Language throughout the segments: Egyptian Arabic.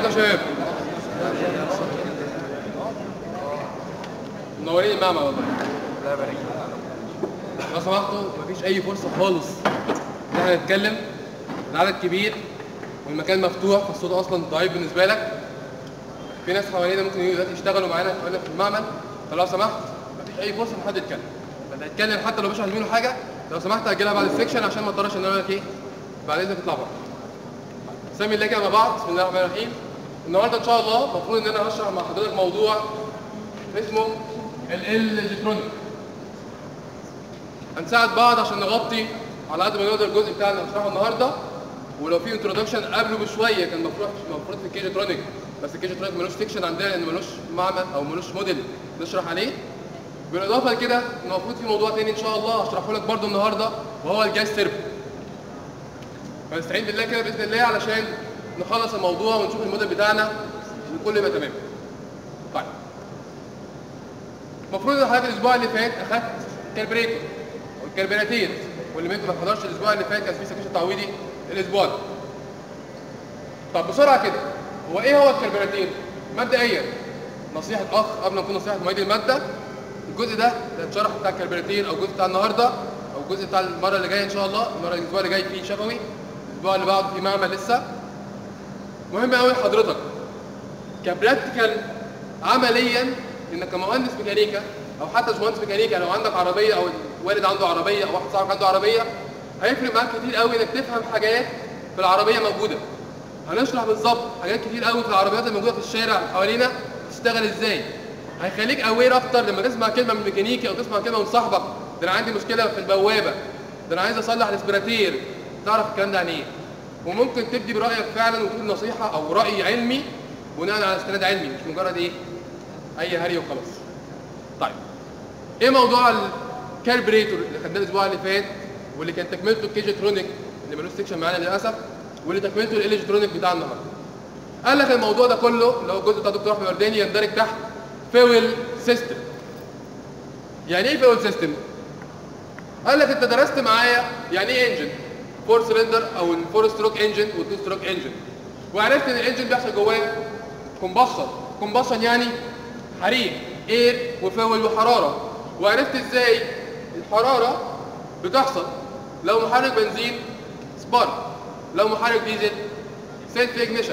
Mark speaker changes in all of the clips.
Speaker 1: يا شباب منورين المعمل والله
Speaker 2: لا يبارك
Speaker 1: لو سمحتوا مفيش اي فرصه خالص ان احنا نتكلم العدد كبير والمكان مفتوح فالصوت اصلا ضعيف بالنسبه لك في ناس حوالينا ممكن يجوا دلوقتي يشتغلوا معانا حوالينا في المعمل فلو سمحت مفيش اي فرصه ان حد يتكلم فاللي هيتكلم حتى لو مش عايزين منه حاجه لو سمحت اجلها بعد السكشن عشان ما اضطرش ان انا اقول لك ايه بعد اذنك اطلع بره سامي الله كده مع بعض بسم الله الرحمن الرحيم النهارده ان شاء الله المفروض ان انا هشرح مع حضرتك موضوع اسمه الالكترونيك هنساعد بعض عشان نغطي على قد ما نقدر الجزء بتاعنا اللي هنشرحه النهارده ولو في انترودكشن قبله بشويه كان المفروض المفروض في الكي جي بس الكي جي ملوش سيكشن عندنا لان ملوش معمل او ملوش موديل نشرح عليه بالاضافه لكده المفروض في موضوع تاني ان شاء الله هشرحه لك برده النهارده وهو الجاز تيربو فنستعين بالله كده باذن الله علشان نخلص الموضوع ونشوف الموديل بتاعنا وكل يبقى تمام طيب المفروض ان حضرتك الاسبوع اللي فات اخدت كالبريتور او الكالبراتير واللي منكم ما حضرش الاسبوع اللي فات كان في سكشن تعويضي الاسبوع ده طب بسرعه كده هو ايه هو الكالبراتير مبدئيا نصيحه اخ قبل ما نكون نصيحه معيد الماده الجزء ده ده اتشرح بتاع الكالبراتير او الجزء بتاع النهارده او الجزء بتاع المره اللي جايه ان شاء الله المره الاسبوع اللي جاي فيه شفوي الاسبوع اللي بعده في معمل لسه مهم قوي حضرتك كبراكتيكال عمليا انك كمهندس ميكانيكا او حتى مش مهندس ميكانيكا لو عندك عربيه او الوالد عنده عربيه او واحد صاحبك عنده عربيه هيفرق معاك كتير قوي انك تفهم حاجات في العربيه موجوده هنشرح بالظبط حاجات كتير قوي في العربيات الموجوده في الشارع حوالينا تشتغل ازاي هيخليك اوير اكتر لما تسمع كلمه من ميكانيكي او تسمع كلمه من صاحبك ده انا عندي مشكله في البوابه ده انا عايز اصلح الاسبراتير تعرف الكلام ده يعني ايه وممكن تبدي برايك فعلا وتقول نصيحه او راي علمي بناء على استناد علمي مش مجرد ايه اي هري وخلاص طيب ايه موضوع الكالبريتور اللي خدناه الاسبوع اللي فات واللي كان تكملته الكيجيترونيك اللي ملوش سكشن معانا للاسف واللي تكملته الالكترونيك بتاع النهارده قال لك الموضوع ده كله اللي هو الجزء بتاع دكتور احمد ورداني يندرج تحت فيول سيستم يعني ايه فيول سيستم قال لك انت درست معايا يعني ايه انجن فور سلندر او الفور ستروك انجن والتو ستروك انجن وعرفت ان الانجن بيحصل جواه كومبشن كومبشن يعني حريق اير وفول وحراره وعرفت ازاي الحراره بتحصل لو محرك بنزين سبارك لو محرك ديزل سيلف اجنيشن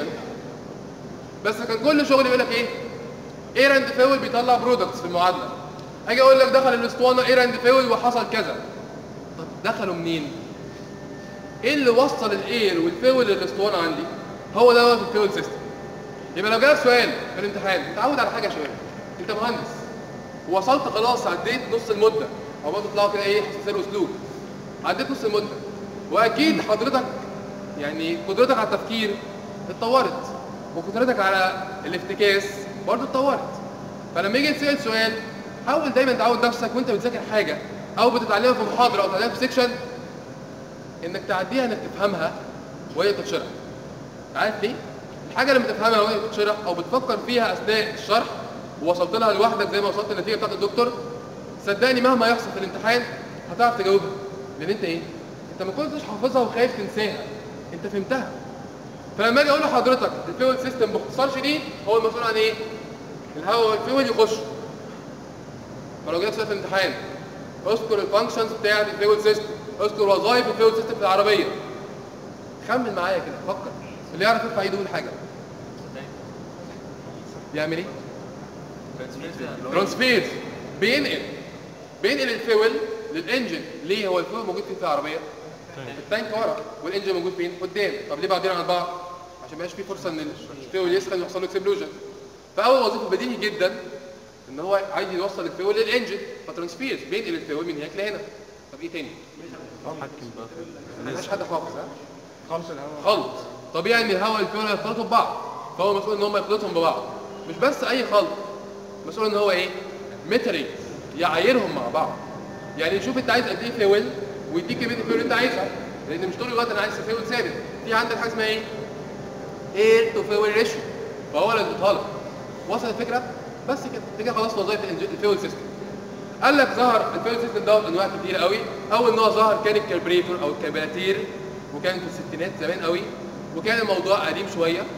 Speaker 1: بس كان كل شغلي يقول لك ايه اير اند فيول بيطلع برودكتس في المعادله اجي اقول لك دخل الاسطوانه اير اند فيول وحصل كذا طب دخلوا منين ايه اللي وصل الاير والفيول للاسطوانه عندي هو ده في الفيول سيستم يبقى لو جالك سؤال في الامتحان اتعود على حاجه يا شباب انت مهندس وصلت خلاص عديت نص المده او برضه تطلعوا كده ايه سير وسلوك عديت نص المده واكيد حضرتك يعني قدرتك على التفكير اتطورت وقدرتك على الافتكاس برضه اتطورت فلما يجي يتسال سؤال حاول دايما تعود نفسك وانت بتذاكر حاجه او بتتعلمها في محاضره او بتتعلمها في سيكشن انك تعديها انك تفهمها وهي بتتشرح عارف ليه؟ الحاجه لما تفهمها وهي بتتشرح او بتفكر فيها اثناء الشرح ووصلت لها لوحدك زي ما وصلت للنتيجه بتاعت الدكتور صدقني مهما يحصل في الامتحان هتعرف تجاوبها لان انت ايه؟ انت ما كنتش حافظها وخايف تنساها انت فهمتها فلما اجي اقول لحضرتك الفيول سيستم باختصار شديد هو المسؤول عن ايه؟ الهواء والفيول يخش فلو جالك سؤال في الامتحان اذكر الفانكشنز بتاعت الفيول سيستم اذكر وظائف الفيول سيستم في العربيه خمن معايا كده فكر اللي يعرف يرفع ايده يقول حاجه يعمل ايه؟ ترانسفير بينقل بينقل الفيول للانجن ليه هو الفيول موجود فين في العربيه؟ في التانك ورا والانجن موجود فين؟ قدام طب ليه بعدين عن بعض؟ عشان ما يبقاش في فرصه ان الفيول يسخن ويحصل له اكسبلوجن فاول وظيفه بديهي جدا ان هو عايز يوصل الفيول للانجن فترانسفير بينقل الفيول من هناك لهنا طب ايه تاني؟ مفيش حد حافظ ها؟
Speaker 2: خمس الهواء
Speaker 1: خلط طبيعي ان الهواء والفيول هيختلطوا ببعض فهو مسؤول ان هم يخلطهم ببعض مش بس اي خلط مسؤول ان هو ايه متري يعايرهم مع بعض يعني يشوف انت عايز قد ايه فيول ويديك كميه الفيول اللي انت عايزها لان مش طول الوقت انا عايز فيول ثابت في عندك حاجه اسمها ايه اير تو فيول ريشيو فهو اللي يظبطها لك وصل الفكره بس كده دي كده خلاص وظائف الإنج- الفيول سيستم قال لك ظهر الفيول سيستم ده انواع كتير قوي اول نوع ظهر كان الكربريتور او الكربراتير وكان في الستينات زمان قوي وكان الموضوع قديم شويه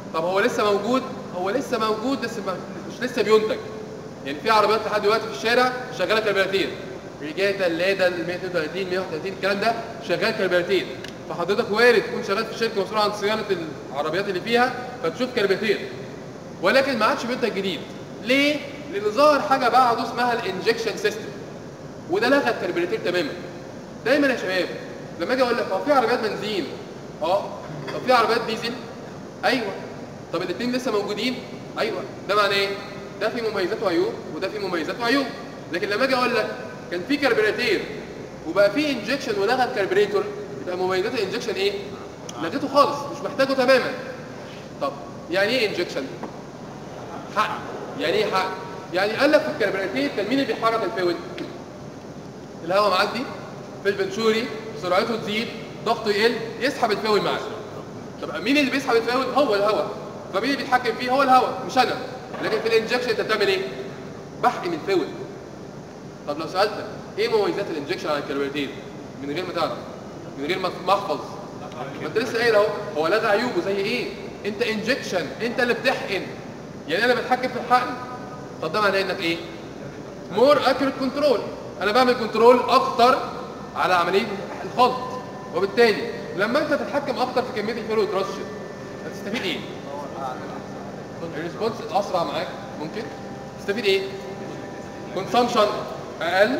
Speaker 1: طب هو لسه موجود هو لسه موجود بس ما- مش لسه بينتج يعني في عربيات لحد دلوقتي في الشارع شغاله كربيراتير ريجاتا اللادا ال 132 131 الكلام ده شغال كربيراتير فحضرتك وارد تكون شغال في شركه مسؤوله عن صيانه العربيات اللي فيها فتشوف كربيراتير ولكن ما عادش بينتج جديد ليه؟ لان ظهر حاجه بعده اسمها الانجكشن سيستم وده لغى الكربيراتير تماما دايما يا شباب لما اجي اقول لك هو في عربيات بنزين اه طب في عربيات ديزل ايوه طب الاثنين لسه موجودين ايوه ده معناه ايه ده في مميزات وعيوب وده في مميزات وعيوب لكن لما اجي اقول لك كان في كربيراتير وبقى في انجكشن ولغى الكربيراتور يبقى مميزات الانجكشن ايه لغيته خالص مش محتاجه تماما طب يعني ايه انجكشن حق يعني ايه حق يعني قال لك في الكربيراتير كان مين اللي بيحرك الفويل الهواء معدي في البنشوري سرعته تزيد ضغطه يقل يسحب الفويل معاه طب مين اللي بيسحب الفويل هو الهواء فمين اللي بيتحكم فيه هو الهواء مش انا لكن في الانجكشن انت بتعمل ايه بحقن الفويل طب لو سالتك ايه مميزات الانجكشن على الكربيراتير من غير ما تعرف من غير ما ما احفظ ما انت لسه قايل اهو هو لغى عيوبه زي ايه انت انجكشن انت اللي بتحقن يعني انا بتحكم في الحقن طب ده معناه انك ايه مور اكيوريت كنترول انا بعمل كنترول اكتر على عمليه الخلط وبالتالي لما انت تتحكم اكتر في كميه الفلو اللي اترشت هتستفيد ايه الريسبونس اسرع معاك ممكن تستفيد ايه كونسامشن اقل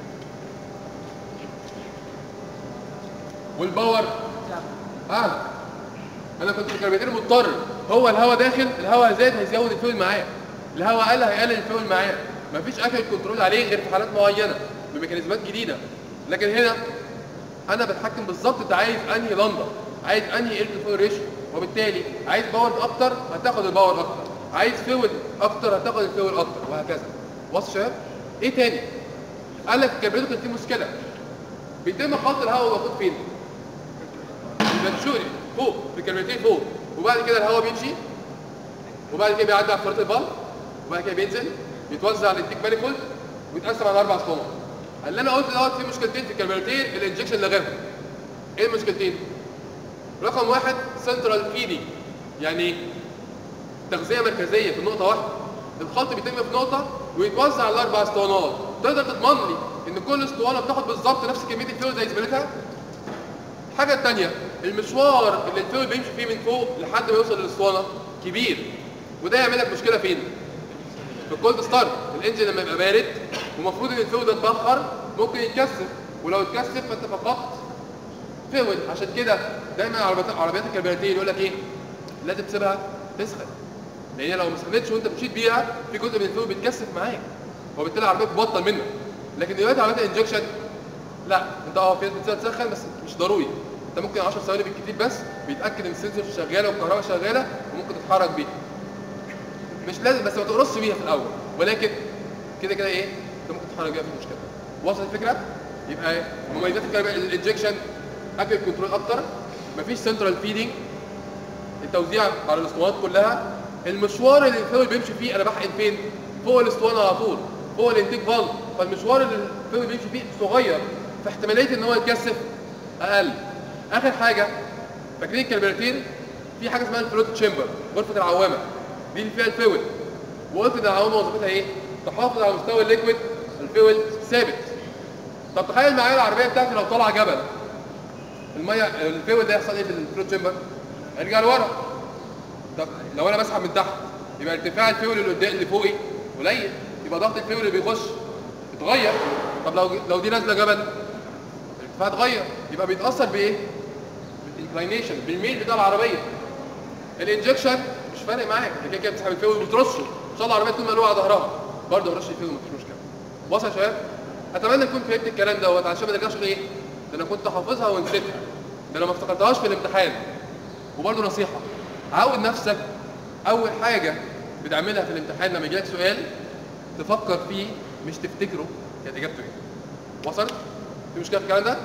Speaker 1: والباور اعلى انا كنت في كربيتير مضطر هو الهواء داخل الهواء زاد هيزود الفيول معاه الهواء قل هيقلل الفيول معاه مفيش اكل كنترول عليه غير في حالات معينه بميكانيزمات جديده لكن هنا انا بتحكم بالظبط انت عايز انهي لمبه عايز انهي اير فيول ريشيو وبالتالي عايز باور اكتر هتاخد الباور اكتر عايز فيول اكتر هتاخد الفيول اكتر وهكذا واصل شباب ايه تاني قال لك الكربيتور كان فيه مشكله بيتم خلط الهواء الموجود فين المنشوري فوق في الكربيتين فوق وبعد كده الهواء بيمشي وبعد كده بيعدي على فرط البلب وبعد كده بينزل بيتوزع على الانتيك مانيفولد ويتقسم على اربع اسطوانات اللي انا قلت دوت في مشكلتين في الكربيراتير الانجكشن لغاهم ايه المشكلتين؟ رقم واحد سنترال فيدنج يعني ايه؟ تغذيه مركزيه في نقطه واحده الخلط بيتم في نقطه ويتوزع على الاربع اسطوانات تقدر تضمن لي ان كل اسطوانه بتاخد بالظبط نفس كميه الفيول زي زميلتها الحاجه الثانيه المشوار اللي الفيول بيمشي فيه من فوق لحد ما يوصل للاسطوانه كبير وده يعمل لك مشكله فين في الكولد ستارت الانجن لما يبقى بارد ومفروض ان الفيول ده اتبخر ممكن يتكثف ولو اتكثف فانت فقدت فيول عشان كده دايما عربيات عربيات الكربيراتير يقول لك ايه لازم تسيبها تسخن لان لو ما سخنتش وانت مشيت بيها في جزء من الفيول بيتكثف معاك وبالتالي العربيه بتبطل منك لكن دلوقتي عربيات الانجكشن لا انت اه في ناس بتسيبها تسخن بس مش ضروري انت ممكن 10 ثواني بالكتير بس بيتاكد ان السنسور شغاله والكهرباء شغاله وممكن تتحرك بيها مش لازم بس ما تقرصش بيها في الاول ولكن كده كده ايه انت ممكن تتحرك بيها في المشكله واصل الفكره يبقى مميزات الكهرباء الانجكشن اكل كنترول اكتر مفيش سنترال فيدنج التوزيع على الاسطوانات كلها المشوار اللي الفيول بيمشي فيه انا بحقن فين فوق الاسطوانه على طول فوق الانتيك فالف فالمشوار اللي الفيول بيمشي فيه صغير فاحتماليه ان هو يتكثف اقل اخر حاجه فاكرين الكربيراتير في حاجه اسمها الفلوت تشامبر غرفه العوامه دي اللي فيها الفيول وقلت ان العوامه وظيفتها ايه تحافظ على مستوى الليكويد الفيول ثابت طب تخيل معايا العربيه بتاعتي لو طالعه جبل الميه الفيول ده يحصل ايه في الفلوت تشامبر هيرجع لورا طب لو انا بسحب من تحت يبقى ارتفاع الفيول اللي قدام اللي فوقي قليل يبقى ضغط الفيول اللي بيخش اتغير طب لو لو دي نازله جبل الارتفاع اتغير يبقى بيتاثر بايه بالانكلاينيشن بالميل بتاع العربيه الانجكشن مش فارق معاك انت كده كده بتسحب الفيول وبترشه ان شاء الله العربيه تكون مقلوعه على ظهرها برضه رش الفيول مفيش مشكله واصل يا شباب اتمنى تكون فهمت الكلام دوت عشان ما ترجعش ايه ده انا كنت حافظها ونسيتها ده انا ما افتكرتهاش في الامتحان وبرضه نصيحه عود نفسك اول حاجه بتعملها في الامتحان لما يجيلك سؤال تفكر فيه مش تفتكره كانت اجابته ايه وصلت في مشكله في الكلام ده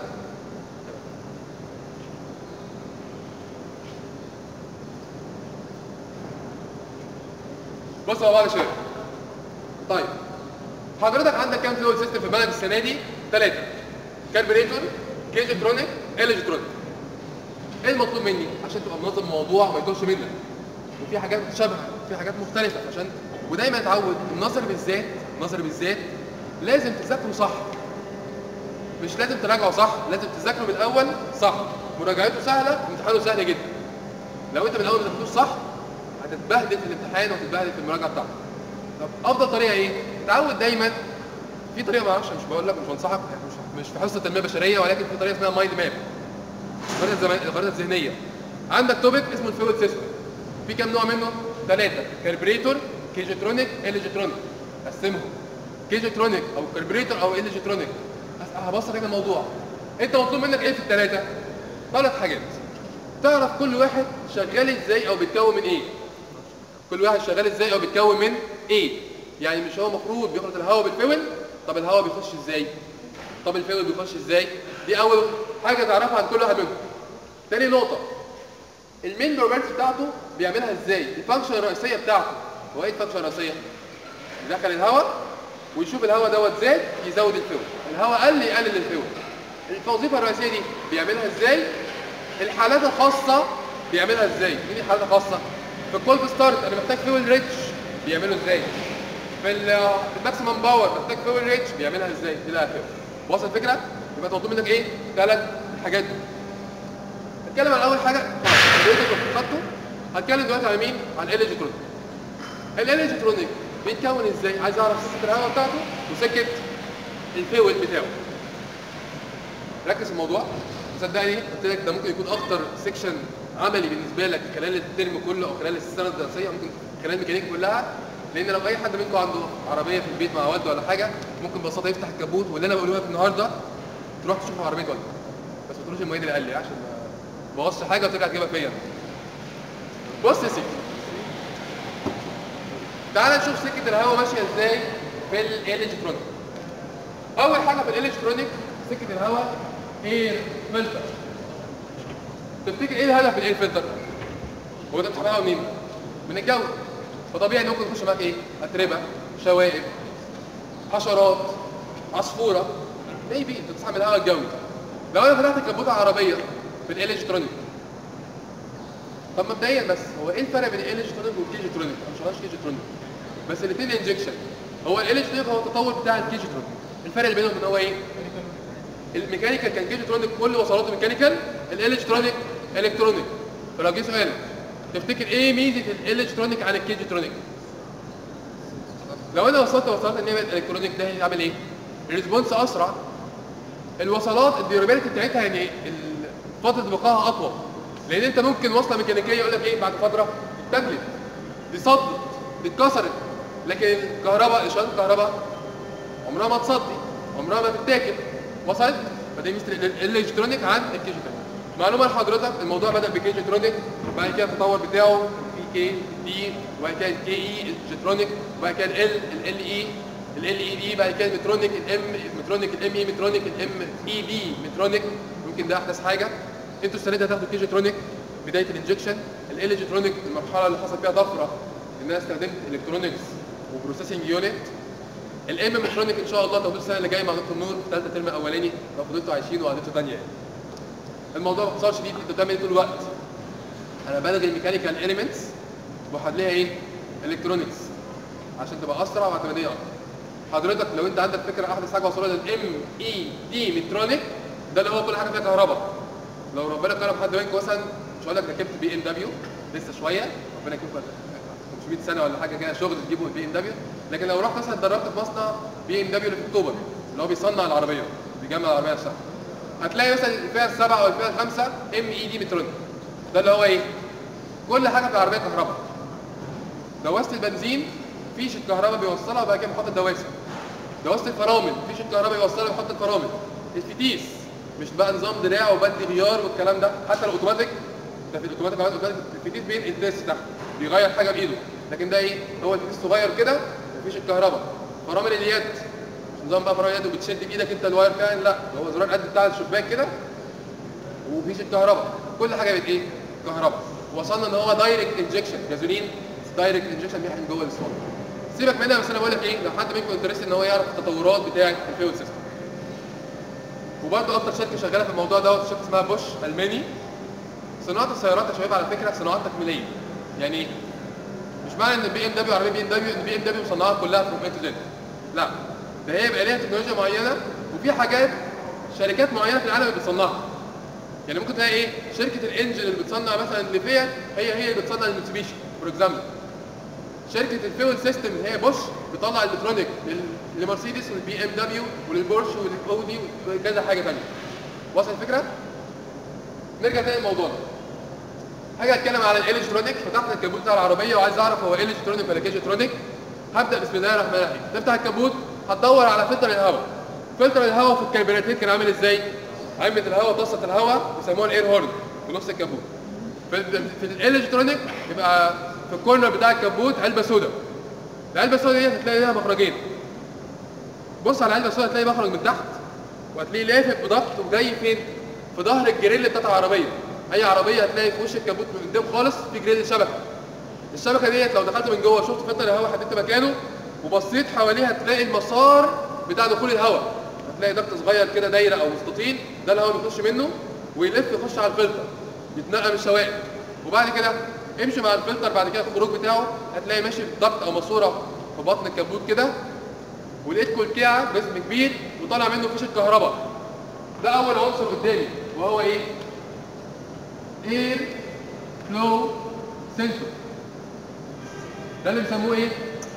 Speaker 1: بصوا مع بعض يا شباب طيب حضرتك عندك كام فلويد سيستم في بالك السنه دي ثلاثه كاربريتور كيجترونيك الكترونيك ايه المطلوب مني عشان تبقى منظم الموضوع وما يتوهش منك وفي حاجات متشابهه في حاجات مختلفه عشان ودايما اتعود النظري بالذات النظري بالذات لازم تذاكره صح مش لازم تراجعه صح لازم تذاكره من الاول صح مراجعته سهله امتحانه سهل جدا لو انت من الاول ما ذاكرتوش صح هتتبهدل في الامتحان وهتتبهدل في المراجعه بتاعتك طب افضل طريقه ايه تعود دايما في طريقه ما اعرفش مش بقول لك مش بنصحك مش مش في حصه تنميه بشريه ولكن في طريقه اسمها مايند ماب الخريطه الزمان- الخريطه الذهنيه عندك توبيك اسمه الفلويد سيستم في كام نوع منه ثلاثه كاربريتور كيجيترونيك اليجيترونيك قسمهم كيجيترونيك او كاربريتور او اليجيترونيك هبسط لك الموضوع انت مطلوب منك ايه في الثلاثه ثلاث حاجات تعرف كل واحد شغال ازاي او بيتكون من ايه كل واحد شغال ازاي او بيتكون من ايه يعني مش هو المفروض بيخرج الهواء بالفول طب الهواء بيخش ازاي طب الفول بيخش ازاي دي اول حاجه تعرفها عن كل واحد منهم تاني نقطه المين بروبرتي بتاعته بيعملها ازاي الفانكشن الرئيسيه بتاعته هو ايه الفانكشن الرئيسيه يدخل الهواء ويشوف الهواء دوت زاد يزود الفول الهواء قل يقلل الفول الوظيفه الرئيسيه دي بيعملها ازاي الحالات الخاصه بيعملها ازاي مين الحالات الخاصه في الكولد ستارت انا محتاج فيول ريتش بيعمله ازاي في ال- في الماكسيمم باور محتاج فيول ريتش بيعملها ازاي الى اخره واصل الفكره يبقى مطلوب منك ايه ثلاث حاجات دول هتكلم عن اول حاجه الريتش اللي خدته هتكلم دلوقتي على مين عن الالكترونيك الالكترونيك بيتكون ازاي عايز اعرف سكه الهواء بتاعته وسكه الفيول بتاعه ركز في الموضوع صدقني قلت لك ده ممكن يكون اكتر سيكشن عملي بالنسبه لك خلال الترم كله او خلال السنه الدراسيه ممكن خلال الميكانيك كلها لان لو اي حد منكم عنده عربيه في البيت مع والده ولا حاجه ممكن ببساطه يفتح الكبوت واللي انا بقوله لك النهارده تروح تشوف عربيه والده بس ما تقولوش المعيد اللي قال لي عشان ما بوظش حاجه وترجع تجيبها فيا بص يا سيدي تعال نشوف سكه الهواء ماشيه ازاي في الالكترونيك اول حاجه في الالكترونيك سكه الهواء اير فلتر تفتكر ايه الهدف من الاير فلتر هو انت بتسحب هواء منين من الجو فطبيعي ان ممكن يخش معاك ايه اتربه شوائب حشرات عصفوره بيبي انت بتسحب الهواء الجوي لو انا فتحت كبوت عربيه في الالكترونيك طب مبدئيا بس هو ايه الفرق بين الالكترونيك والكيجيترونيك انا مش عارف كيجيترونيك بس الاثنين انجكشن هو الالكترونيك هو التطور بتاع الكيجيترونيك الفرق اللي بينهم ان هو ايه الميكانيكال كان كيجيترونيك كل وصلاته ميكانيكال الالكترونيك الكترونيك فلو جه سؤال تفتكر ايه ميزه الالكترونيك عن الكيجيترونيك لو انا وصلت وصلت ان هي بقت الكترونيك ده هيعمل ايه الريسبونس اسرع الوصلات الديورابيلتي بتاعتها يعني ال- فتره بقائها اطول لان انت ممكن وصله ميكانيكيه يقول لك ايه بعد فتره اتبلت دي صدت دي اتكسرت لكن الكهرباء اشارات الكهرباء عمرها ما تصدي عمرها ما تتاكل وصلت فدي ميزه ال- ال- الالكترونيك عن الكيجيترونيك معلومه لحضرتك الموضوع بدا بكيجيترونيك بعد كده التطور بتاعه في كي دي وبعد كده الكي اي الجيترونيك وبعد كده ال ال اي ال اي بي بعد كده المترونيك الام مترونيك الام اي مترونيك الام اي بي مترونيك يمكن ده احدث حاجه انتوا السنه دي هتاخدوا كيجيترونيك بدايه الانجكشن الالكترونيك المرحله اللي حصل فيها طفره ان انا استخدمت الكترونكس وبروسيسنج يونت الام مترونيك ان شاء الله تاخدوه السنه اللي جايه مع دكتور نور في ثالثه ترم اولاني لو فضلتوا عايشين وقعدتوا ثانيه يعني الموضوع باختصار شديد انت بتعمل ايه طول الوقت انا بلغي الميكانيكال اليمنتس واحد لها ايه الكترونكس عشان تبقى اسرع واعتماديه اكتر حضرتك لو انت عندك فكره احدث حاجه وصلها للام اي دي مترونيك ده اللي هو كل حاجه فيها كهرباء لو ربنا كرم حد منكم مثلا مش هقول لك ركبت بي ام دبليو لسه شويه ربنا يكرمكم 500 سنه ولا حاجه كده شغل تجيبوا البي ام دبليو لكن لو رحت مثلا اتدربت في مصنع بي ام دبليو اللي في اكتوبر اللي هو بيصنع العربيه بيجمع العربيه نفسها هتلاقي مثلا الفئه السبعه او الفئه الخامسه ام اي دي مترونيك ده اللي هو ايه؟ كل حاجه في العربيه كهرباء دواسه البنزين فيش الكهرباء بيوصلها وبعد كده بيحط الدواسه دواسه الفرامل فيش الكهرباء بيوصلها ويحط الفرامل الفتيس مش بقى نظام دراع وبدي غيار والكلام ده حتى لو اوتوماتيك ده في الاوتوماتيك كمان أوتوماتيك الفتيس بينقل ديس تحت بيغير حاجه بايده لكن ده ايه هو الفتيس صغير كده مفيش الكهرباء فرامل اليد مش نظام بقى فرامل اليد وبتشد بايدك انت الواير كان لا ده هو زرار قد بتاع الشباك كده ومفيش الكهرباء كل حاجه بقت ايه كهرباء وصلنا ان هو دايركت انجكشن جازولين دايركت انجكشن بيحقن جوه الاسطوانه سيبك منها بس انا بقول لك ايه لو حد منكم انترست ان هو يعرف التطورات بتاعه الفيول سيستم وبرضه اكتر شركه شغاله في الموضوع دوت شركه اسمها بوش الماني صناعه السيارات يا شباب على فكره صناعات تكميليه يعني مش معنى ان البي ام دبليو عربيه بي ام دبليو ان البي ام دبليو مصنعاها كلها فروم اي تو زد لا ده هي يبقى ليها تكنولوجيا معينه وفي حاجات شركات معينه في العالم اللي بتصنعها يعني ممكن تلاقي ايه شركه الانجن اللي بتصنع مثلا الليفيا هي هي اللي بتصنع الميتسوبيشي فور اكزامبل شركه الفيول سيستم اللي هي بوش بتطلع البترونيك لل- لمرسيدس والبي ام دبليو وللبورش وللاودي وكذا حاجه ثانيه واصل الفكره نرجع تاني لموضوعنا حاجه اتكلم على الالكترونيك فتحت الكابوت بتاع العربيه وعايز اعرف هو الكترونيك ولا كيجترونيك هبدا بسم الله الرحمن الرحيم تفتح الكابوت هتدور على فلتر الهواء فلتر الهواء في الكربيراتير كان عامل ازاي علبه الهواء طاسه الهواء بيسموها الاير هورن في نص الكابوت في, ال- في الالكترونيك يبقى في الكورنر بتاع الكابوت علبه سوداء العلبه السوداء دي هتلاقي ليها مخرجين بص على العلبه السوداء هتلاقي مخرج من تحت وهتلاقيه لافف بضغط وجاي فين في ظهر الجريل بتاعت العربيه اي عربيه هتلاقي في وش الكابوت من قدام خالص في جريل شبكه الشبكه ديت لو دخلت من جوه شفت فلتر الهواء حددت مكانه وبصيت حواليها هتلاقي المسار بتاع دخول الهواء هتلاقي ضغط صغير كده دايره او مستطيل ده الهواء بيخش منه ويلف يخش على الفلتر يتنقى من الشوائب وبعد كده امشي مع الفلتر بعد كده في الخروج بتاعه هتلاقي ماشي ضغط او ماسوره في بطن الكبوت كده ولقيت كلكعه باسم كبير وطالع منه فيشه كهرباء ده اول عنصر قدامي وهو ايه؟ اير فلو سنسور ده اللي بيسموه ايه؟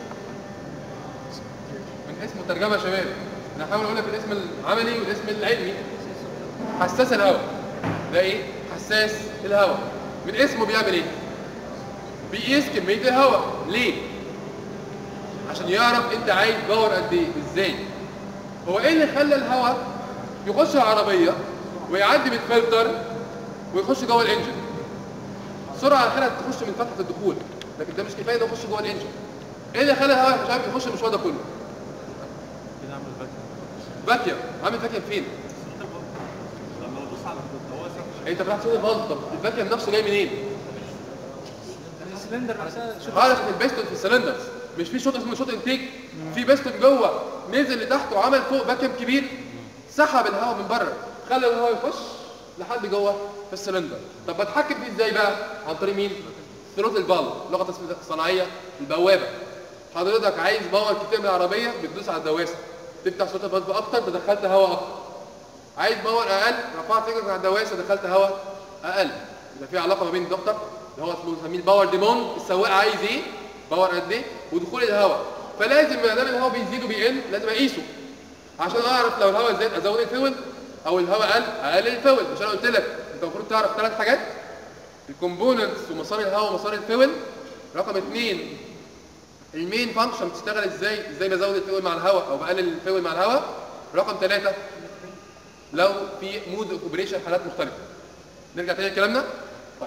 Speaker 1: من اسمه ترجمه يا شباب انا هحاول اقول لك الاسم العملي والاسم العلمي حساس الهواء ده ايه؟ حساس الهواء من اسمه بيعمل ايه؟ بيقيس كميه الهواء ليه؟ عشان يعرف انت عايز باور قد ايه ازاي هو ايه اللي خلى الهواء يخش العربيه ويعدي من الفلتر ويخش جوه الانجن السرعه الحالة تخش من فتحه الدخول لكن ده مش كفايه ده يخش جوه الانجن ايه اللي خلى الهواء مش عارف يخش المشوار ده كله
Speaker 2: كده عامل باك
Speaker 1: فاكيوم عامل فاكيوم فين
Speaker 2: لما ببص على الخط هو اسف
Speaker 1: انت فتحت صوت الفالف طب الفاكيوم نفسه جاي منين
Speaker 3: السلندر نفسها شوف
Speaker 1: عارف ان البيستون في السلندرز مش في شوط اسمه شوط انتيك في بيستون جوه نزل لتحت وعمل فوق فاكيوم كبير سحب الهواء من بره خلى الهواء يخش لحد جوه في السلندر طب بتحكم فيه ازاي بقى عن طريق مين ثروت الفالف لغه الصناعيه البوابه حضرتك عايز باور كتير من العربيه بتدوس على الدواسه تفتح صوت الفالف اكتر دخلت هواء اكتر عايز باور اقل رفعت رجلك على الدواسه دخلت هواء اقل يبقى في علاقه ما بين الدكتور اللي هو اسمه بنسميه الباور ديموند السواق عايز ايه باور قد ايه ودخول الهواء فلازم ما دام الهواء بيزيد وبيقل لازم اقيسه عشان اعرف لو الهواء زاد ازود الفيول او الهواء قل اقلل الفيول مش انا قلت لك انت المفروض تعرف ثلاث حاجات الكومبوننتس ومسار الهواء ومسار الفيول رقم اثنين المين فانكشن بتشتغل ازاي ازاي بزود الفيول مع الهواء او بقلل الفيول مع الهواء رقم ثلاثة لو في مود اوبريشن حالات مختلفه نرجع تاني لكلامنا طيب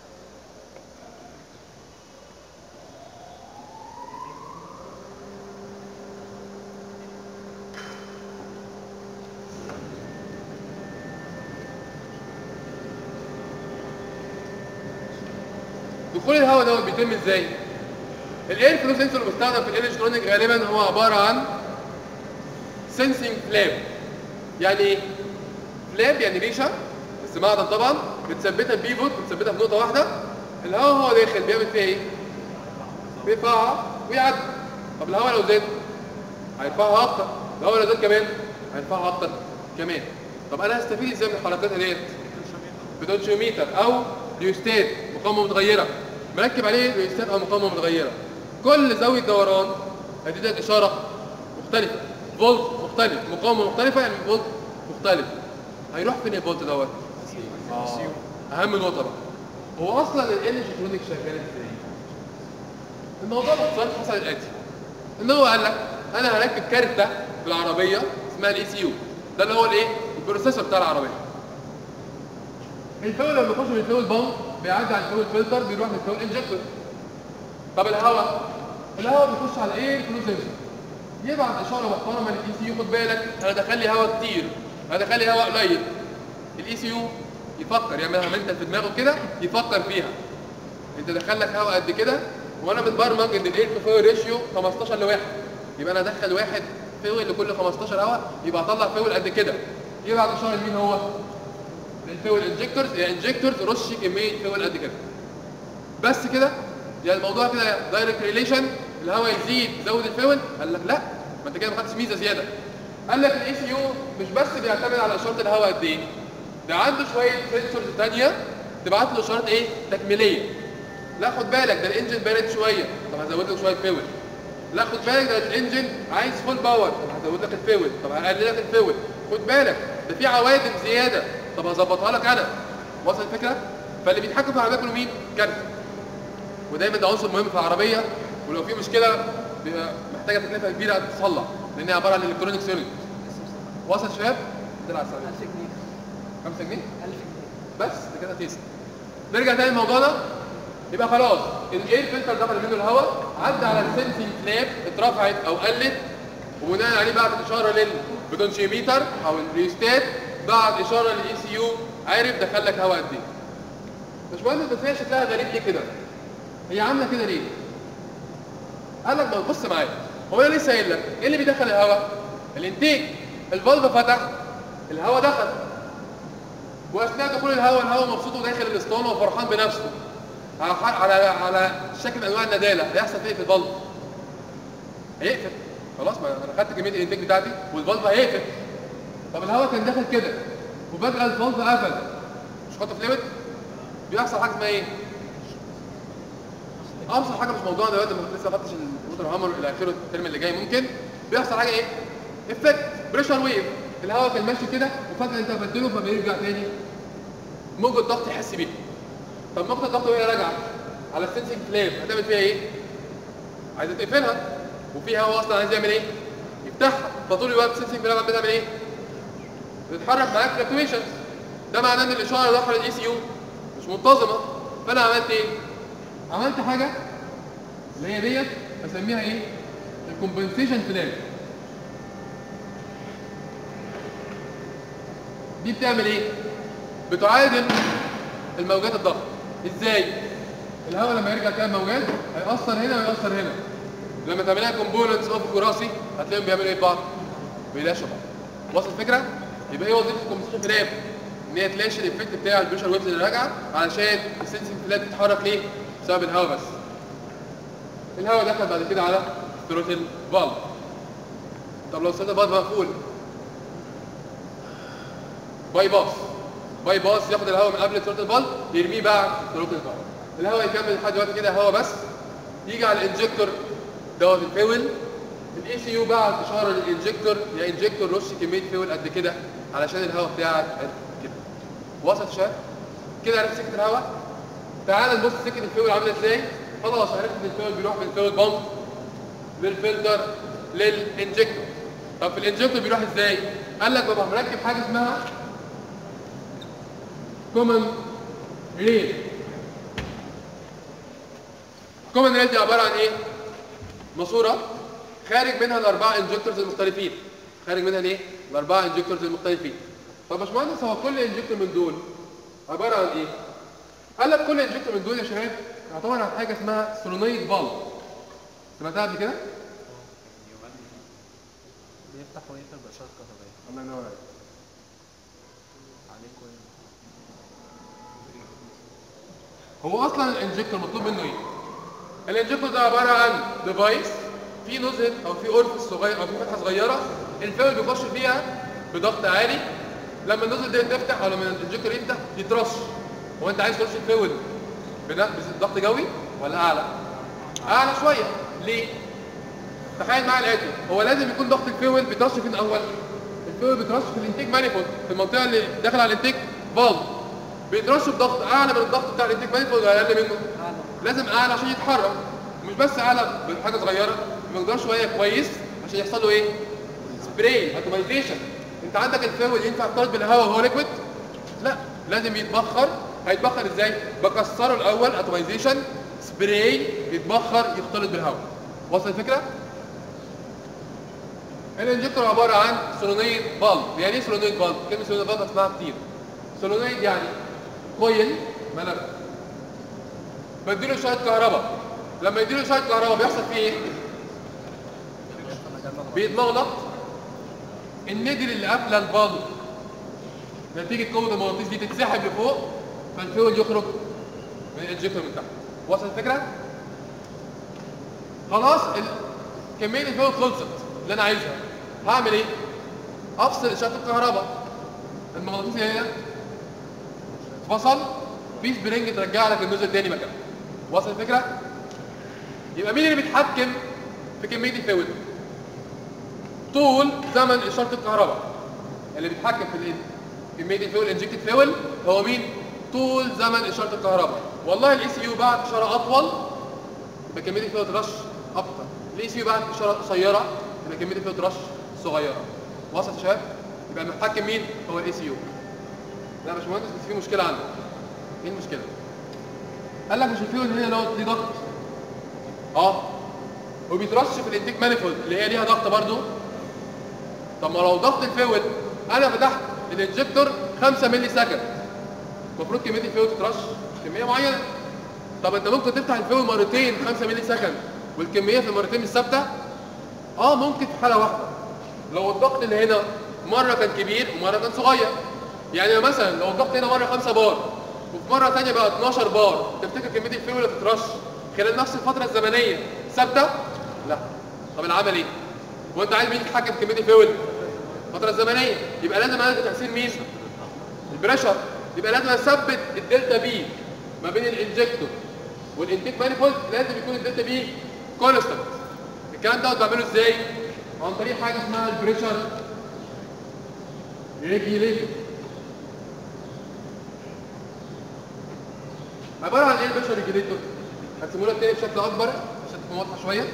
Speaker 1: دخول الهواء دوت بيتم ازاي؟ الاير فلو سنسور المستخدم في الالكترونيك غالبا هو عباره عن سنسنج فلاب يعني ايه؟ فلاب يعني ريشه بس معدن طبعا بتثبتها بيفوت بتثبتها في نقطه واحده الهواء هو داخل بيعمل فيها ايه؟ بيرفعها ويعدي طب الهواء لو زاد هيرفعها اكتر الهواء لو زاد كمان هيرفعها اكتر كمان طب انا هستفيد ازاي من الحركات ديت؟ بتنشيوميتر او ريوستات مقاومه متغيره مركب عليه ريوستات او مقاومه متغيره كل زاويه دوران هتديك اشاره مختلفه فولت مختلف مقاومه مختلفه يعني فولت مختلف هيروح فين الفولت دوت؟ آه. اهم نقطه بقى هو اصلا الالكترونيك شغال ازاي؟ الموضوع باختصار حصل الاتي ان هو قال لك انا هركب كارته في العربيه اسمها الاي سي يو ده اللي هو الايه؟ البروسيسور بتاع العربيه الفيول لما يخش من الفيول بامب بيعدي على الفيول فلتر بيروح للفيول انجكتور طب الهواء الهواء بيخش على ايه الفلو سنسور يبعت اشاره محترمه للاي سي يو خد بالك انا دخل لي هواء كتير انا دخل لي هواء قليل الاي سي يو يفكر يعملها منتال في دماغه كده يفكر فيها انت دخل لك هواء قد كده وانا متبرمج ان الاير تو فيول ريشيو 15 لواحد يبقى انا ادخل واحد فيول لكل 15 هواء يبقى اطلع فيول قد كده يبعت اشاره لمين هو؟ للفيول انجكتورز يا انجكتورز رش كميه فيول قد كده بس كده يعني الموضوع كده دايركت ريليشن الهواء يزيد يزود الفيول قال لك لا ما انت كده ما خدتش ميزه زياده قال لك الاي سي يو مش بس بيعتمد على اشاره الهواء قد ايه ده عنده شويه سنسورز ثانيه تبعت له اشارات ايه تكميليه لا خد بالك ده الانجن بارد شويه طب هزود لك شويه فيول لا خد بالك ده الانجن عايز فول باور طب هزود لك الفيول طب هقلل لك الفيول خد بالك ده في عوادم زياده طب هظبطها لك انا وصل الفكره فاللي بيتحكم في العربيه كله مين كارت ودايما ده عنصر مهم في العربيه ولو في مشكله بيبقى محتاجه تكلفه كبيره تصلح لان هي عباره عن الكترونيك يونت وصل شباب ده على السلامه
Speaker 3: 1000 جنيه
Speaker 1: 5 جنيه
Speaker 3: 1000 جنيه
Speaker 1: بس ده كده تيست نرجع تاني لموضوعنا يبقى خلاص الاير فلتر دخل منه الهواء عدى على السنسنج فلاب اترفعت او قلت وبناء عليه بعت اشاره للبوتنشيوميتر او الريستات بعت اشاره للاي سي يو عارف دخل لك هواء قد ايه باشمهندس بس هي شكلها غريب ليه كده؟ هي عامله كده ليه؟ قال لك ما بص معايا هو انا لسه قايل لك ايه اللي بيدخل الهواء؟ الانتيك الفالف فتح الهواء دخل واثناء دخول الهواء الهواء مبسوط وداخل الاسطوانه وفرحان بنفسه على ح- على على شكل من انواع النداله هيحصل فيه إيه في الفالف هيقفل خلاص ما انا خدت كميه الانتاج بتاعتي والفالف هيقفل طب الهواء كان داخل كده وفجاه الفالف قفل مش حاطط فلويد بيحصل حاجه اسمها ايه؟ ابسط حاجه مش موضوعنا دلوقتي ما لسه ما خدتش الوتر هامر الى اخره الترم اللي جاي ممكن بيحصل حاجه ايه؟ افكت بريشر ويف الهواء كان ماشي كده وفجاه انت بدله فبيرجع تاني موجة ضغط يحس بيها طب موجة الضغط وهي راجعه على السنسنج فلاب هتعمل فيها ايه؟ عايزه تقفلها وفي هواء اصلا عايز يعمل ايه؟ يفتحها فطول الوقت السنسنج فلاب بتعمل ايه؟ بتتحرك معاك فلكتويشنز ده معناه ان الاشاره اللي داخله الاي سي يو مش منتظمه فانا عملت ايه؟ عملت حاجه اللي هي ديت بسميها ايه؟ الكومبنسيشن فلاب دي بتعمل ايه؟ بتعادل الموجات الضغط ازاي؟ الهواء لما يرجع كام موجات هيأثر هنا ويأثر هنا لما تعملها كومبوننتس اوف كراسي هتلاقيهم بيعملوا ايه في بعض؟ بيلاشوا بعض وصل الفكره؟ يبقى ايه وظيفه الكومبنسيشن فلاب؟ ان هي تلاشي الايفكت بتاع البريشر ويفز اللي راجعه علشان السنسنج فلاب تتحرك ليه؟ بسبب الهواء بس الهواء دخل بعد كده على ثروتل فالف طب لو الثروتل فالف مقفول باي باس باي باس ياخد الهواء من قبل ثروتل فالف يرميه بعد ثروتل فالف الهواء يكمل لحد دلوقتي كده هواء بس يجي على الانجكتور دوت الفيول الاي سي يو بعت اشاره للانجكتور يا انجكتور رش كميه فيول قد كده علشان الهواء بتاعك قد كده وصلت يا شباب كده عرفت سكه الهواء تعال نبص سكه الفيول عامله ازاي خلاص عرفت ان الفيول بيروح من الفيول بامب للفلتر للانجكتور طب في الانجكتور بيروح ازاي قال لك ببقى مركب حاجه اسمها كومن ريل كومن ريل دي عباره عن ايه ماسوره خارج منها الاربعه انجكتورز المختلفين خارج منها الايه الاربعه انجكتورز المختلفين طب يا باشمهندس هو كل انجكتور من دول عباره عن ايه قال لك كل انجكتور من دول يا شباب يعتبر عن حاجه اسمها سولونيد فالف سمعتها قبل كده
Speaker 3: بيفتح ويقفل بإشارة كهربائية
Speaker 1: الله ينور عليك
Speaker 3: عليكم
Speaker 1: هو اصلا الانجكتور مطلوب منه ايه الانجكتور ده عباره عن ديفايس فيه نزل او فيه اورفس صغير او فيه فتحه صغيره الفيول بيخش فيها بضغط عالي لما النزل ده تفتح او لما الانجكتور يفتح يترش هو انت عايز ترش الفيول بن- بضغط جوي ولا اعلى اعلى شويه ليه تخيل معايا الاتي هو لازم يكون ضغط الفيول بيترش فين الاول الفيول بيترش في الانتيك مانيفولد في المنطقه اللي داخل على الانتيك فالف بيترش بضغط اعلى من الضغط بتاع الانتيك مانيفولد ولا اقل منه
Speaker 3: أعلى
Speaker 1: لازم اعلى عشان يتحرك مش بس اعلى بحاجه صغيره مقدار شويه كويس عشان يحصل له ايه سبراي اتوميزيشن انت عندك الفيول ينفع يختلط بالهواء وهو ليكويد لا لازم يتبخر هيتبخر ازاي بكسره الاول اتوميزيشن سبراي يتبخر يختلط بالهواء وصل الفكره الانجكتور عباره عن سولونيد فالف يعني ايه سولونيد فالف كلمه سولونيد فالف هتسمعها كتير سولونيد يعني كويل ملف بديله شويه كهرباء لما يديله شويه كهرباء بيحصل فيه ايه بيتمغنط الندل اللي قافله الفالف نتيجه قوه المغناطيس دي تتسحب لفوق فالفيول يخرج من الانجكتور من تحت وصل الفكره خلاص ال... كميه الفلويد خلصت اللي انا عايزها هعمل ايه افصل اشاره الكهرباء المغناطيس هنا فصل في سبرينج ترجع لك النزل تاني مكانه واصل الفكره يبقى مين اللي بيتحكم في كميه الفلويد طول زمن اشاره الكهرباء اللي بيتحكم في الايه كميه الفيول انجكتد فيول هو مين طول زمن اشاره الكهرباء والله الاي سي يو بعد اشاره اطول يبقى كميه الفيول ترش اكتر الاي سي يو بعد اشاره قصيره يبقى كميه الفيول ترش صغيره واصل يا شباب يبقى المتحكم مين هو الاي سي يو لا يا باشمهندس بس في مشكله عندك ايه المشكله قال لك مش الفيول هنا لو دي ضغط اه وبيترش في الانتيك مانيفولد اللي هي ليها ضغط برضو طب ما لو ضغط الفيول انا فتحت الانجكتور 5 مللي سكند المفروض كميه الفيول تترش كميه معينه طب انت ممكن تفتح الفيول مرتين 5 مللي سكند والكميه في المرتين مش ثابته اه ممكن في حاله واحده لو الضغط اللي هنا مره كان كبير ومره كان صغير يعني مثلا لو الضغط هنا مره 5 بار وفي مره ثانيه بقى 12 بار تفتكر كميه الفيول اللي تترش خلال نفس الفتره الزمنيه ثابته لا طب العمل ايه وانت عايز مين يتحكم في كميه الفيول الفتره الزمنيه يبقى لازم اعمل تاثير مين البريشر يبقى لازم اثبت الدلتا بي ما بين الانجكتور والانتيك مانيفولد لازم يكون الدلتا بي كونستانت الكلام ده بعمله ازاي عن طريق حاجه اسمها البريشر ريجيليتور عباره عن ايه البريشر ريجيليتور هرسمه لك تاني بشكل اكبر عشان تكون واضحه شويه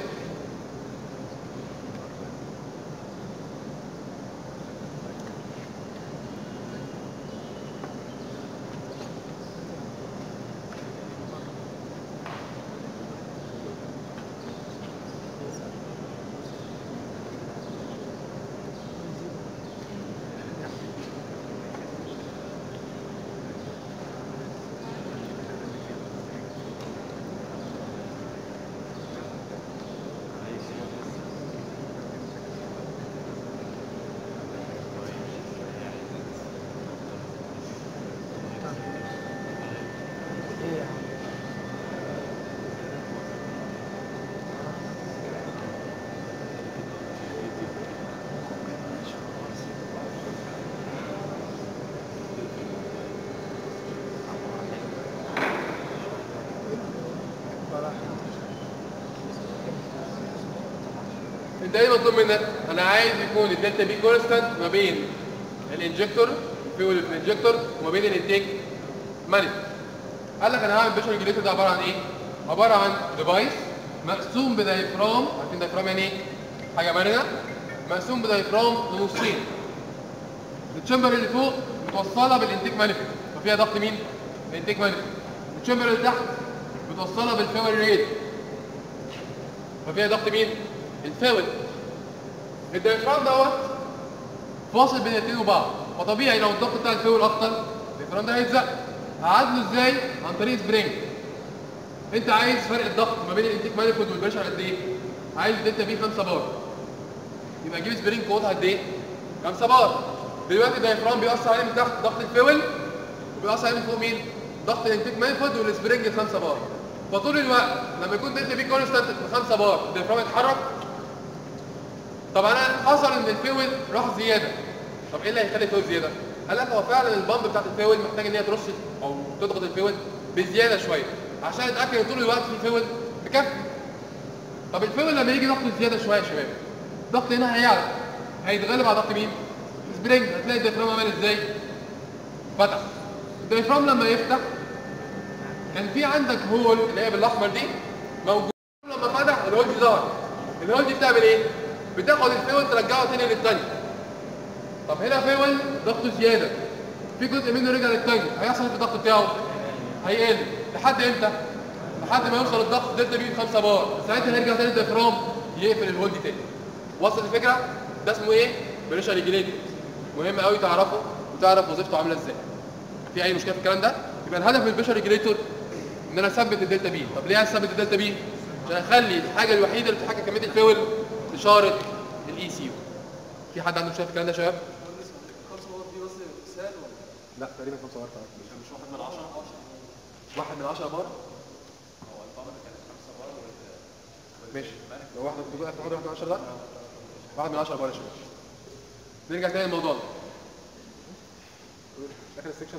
Speaker 1: انت ايه مطلوب منك؟ انا عايز يكون الدلتا بي كونستانت ما بين الانجكتور فيول في الانجكتور وما بين الانتيك مانيفولد قال لك انا هعمل بريشر ريجوليتور ده عباره عن ايه؟ عباره عن ديفايس مقسوم بدايفرام عارفين دايفرام يعني ايه؟ حاجه مرنه مقسوم بدايفرام لنصين التشامبر اللي فوق متوصله بالانتيك مانيفولد ففيها ضغط مين؟ الانتيك مانيفولد التشامبر اللي تحت متوصله بالفيول ريت ففيها ضغط مين؟ الفاول الدايفرام دوت فاصل بين الاثنين وبعض فطبيعي لو الضغط بتاع الفاول اكتر الدايفرام ده هيتزق هعادله ازاي عن طريق سبرينج انت عايز فرق الضغط ما بين الانتيك مانيفولد والبريشر قد ايه عايز دلتا بي 5 بار يبقى اجيب سبرينج قوتها قد ايه 5 بار دلوقتي الدايفرام بيأثر عليه من تحت ضغط الفاول وبيأثر عليه من فوق مين ضغط الانتيك مانيفولد والسبرينج 5 بار فطول الوقت لما يكون دلتا بي كونستانت 5 بار الدايفرام يتحرك طب انا حصل ان الفيول راح زياده طب ايه اللي هيخلي الفيول زياده قال لك هو فعلا البامب بتاعت الفيول محتاج ان هي ترش او تضغط الفيول بزياده شويه عشان اتاكد ان طول الوقت في فيول مكفي طب الفيول لما يجي ضغط زياده شويه يا شباب الضغط هنا هيعلى هيتغلب على ضغط مين سبرينج هتلاقي الديافرام عمل ازاي فتح الديافرام لما يفتح كان في عندك هول اللي هي بالاحمر دي موجود لما فتح الهول دي ظهر الهول دي بتعمل ايه بتاخد الفيول ترجعه تاني للتانك طب هنا فيول ضغطه زياده في جزء منه رجع للتانك هيحصل في الضغط بتاعه هيقل لحد امتى لحد ما يوصل الضغط دلتا بي 5 بار ساعتها هيرجع تاني الديافرام يقفل الهول دي تاني وصلت الفكره ده اسمه ايه بريشر ريجليتور مهم قوي تعرفه وتعرف وظيفته عامله ازاي في اي مشكله في الكلام ده يبقى الهدف من البريشر ريجليتور ان انا اثبت الدلتا بي طب ليه عايز اثبت الدلتا بي عشان اخلي الحاجه الوحيده اللي بتتحكم كميه الفيول اشاره الاي سي يو في حد عنده مشكله في الكلام ده يا شباب
Speaker 2: خمسة مرات دي بس مثال ولا
Speaker 1: لا تقريبا 5 بار
Speaker 2: مش واحد من عشرة؟
Speaker 1: واحد من 10 بار
Speaker 2: هو البامب كانت خمسة بار وال-
Speaker 1: ماشي لو واحد بتقول لك واحد من 10 ده واحد من 10 بلاش نرجع تاني للموضوع ده اخر السكشن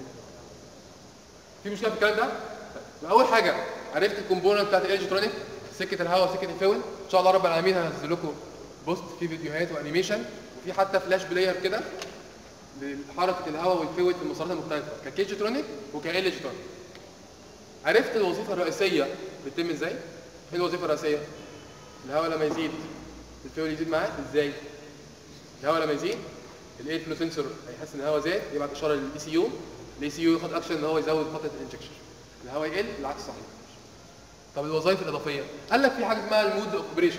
Speaker 1: في مشكله في الكلام ده؟ طيب، اول حاجه عرفت الكومبوننت بتاعت الالكترونيك سكه الهواء وسكه الفيول ان شاء الله رب العالمين هنزل لكم بوست فيه فيديوهات وانيميشن وفي حتى فلاش بلاير كده لحركه الهواء والفيول في المسارات المختلفه ككيجترونيك وكالكترونيك عرفت الوظيفه الرئيسيه بتتم ازاي؟ ايه الوظيفه الرئيسيه؟ الهواء لما يزيد الفيول يزيد معاه ازاي؟ الهواء لما يزيد الاير فلو سنسور هيحس ان الهواء زاد يبعت اشاره للاي سي يو الاي سي يو ياخد اكشن ان هو يزود فتره الانجكشن الهواء يقل العكس صحيح طب الوظائف الاضافيه قال لك في حاجه اسمها المود اوبريشن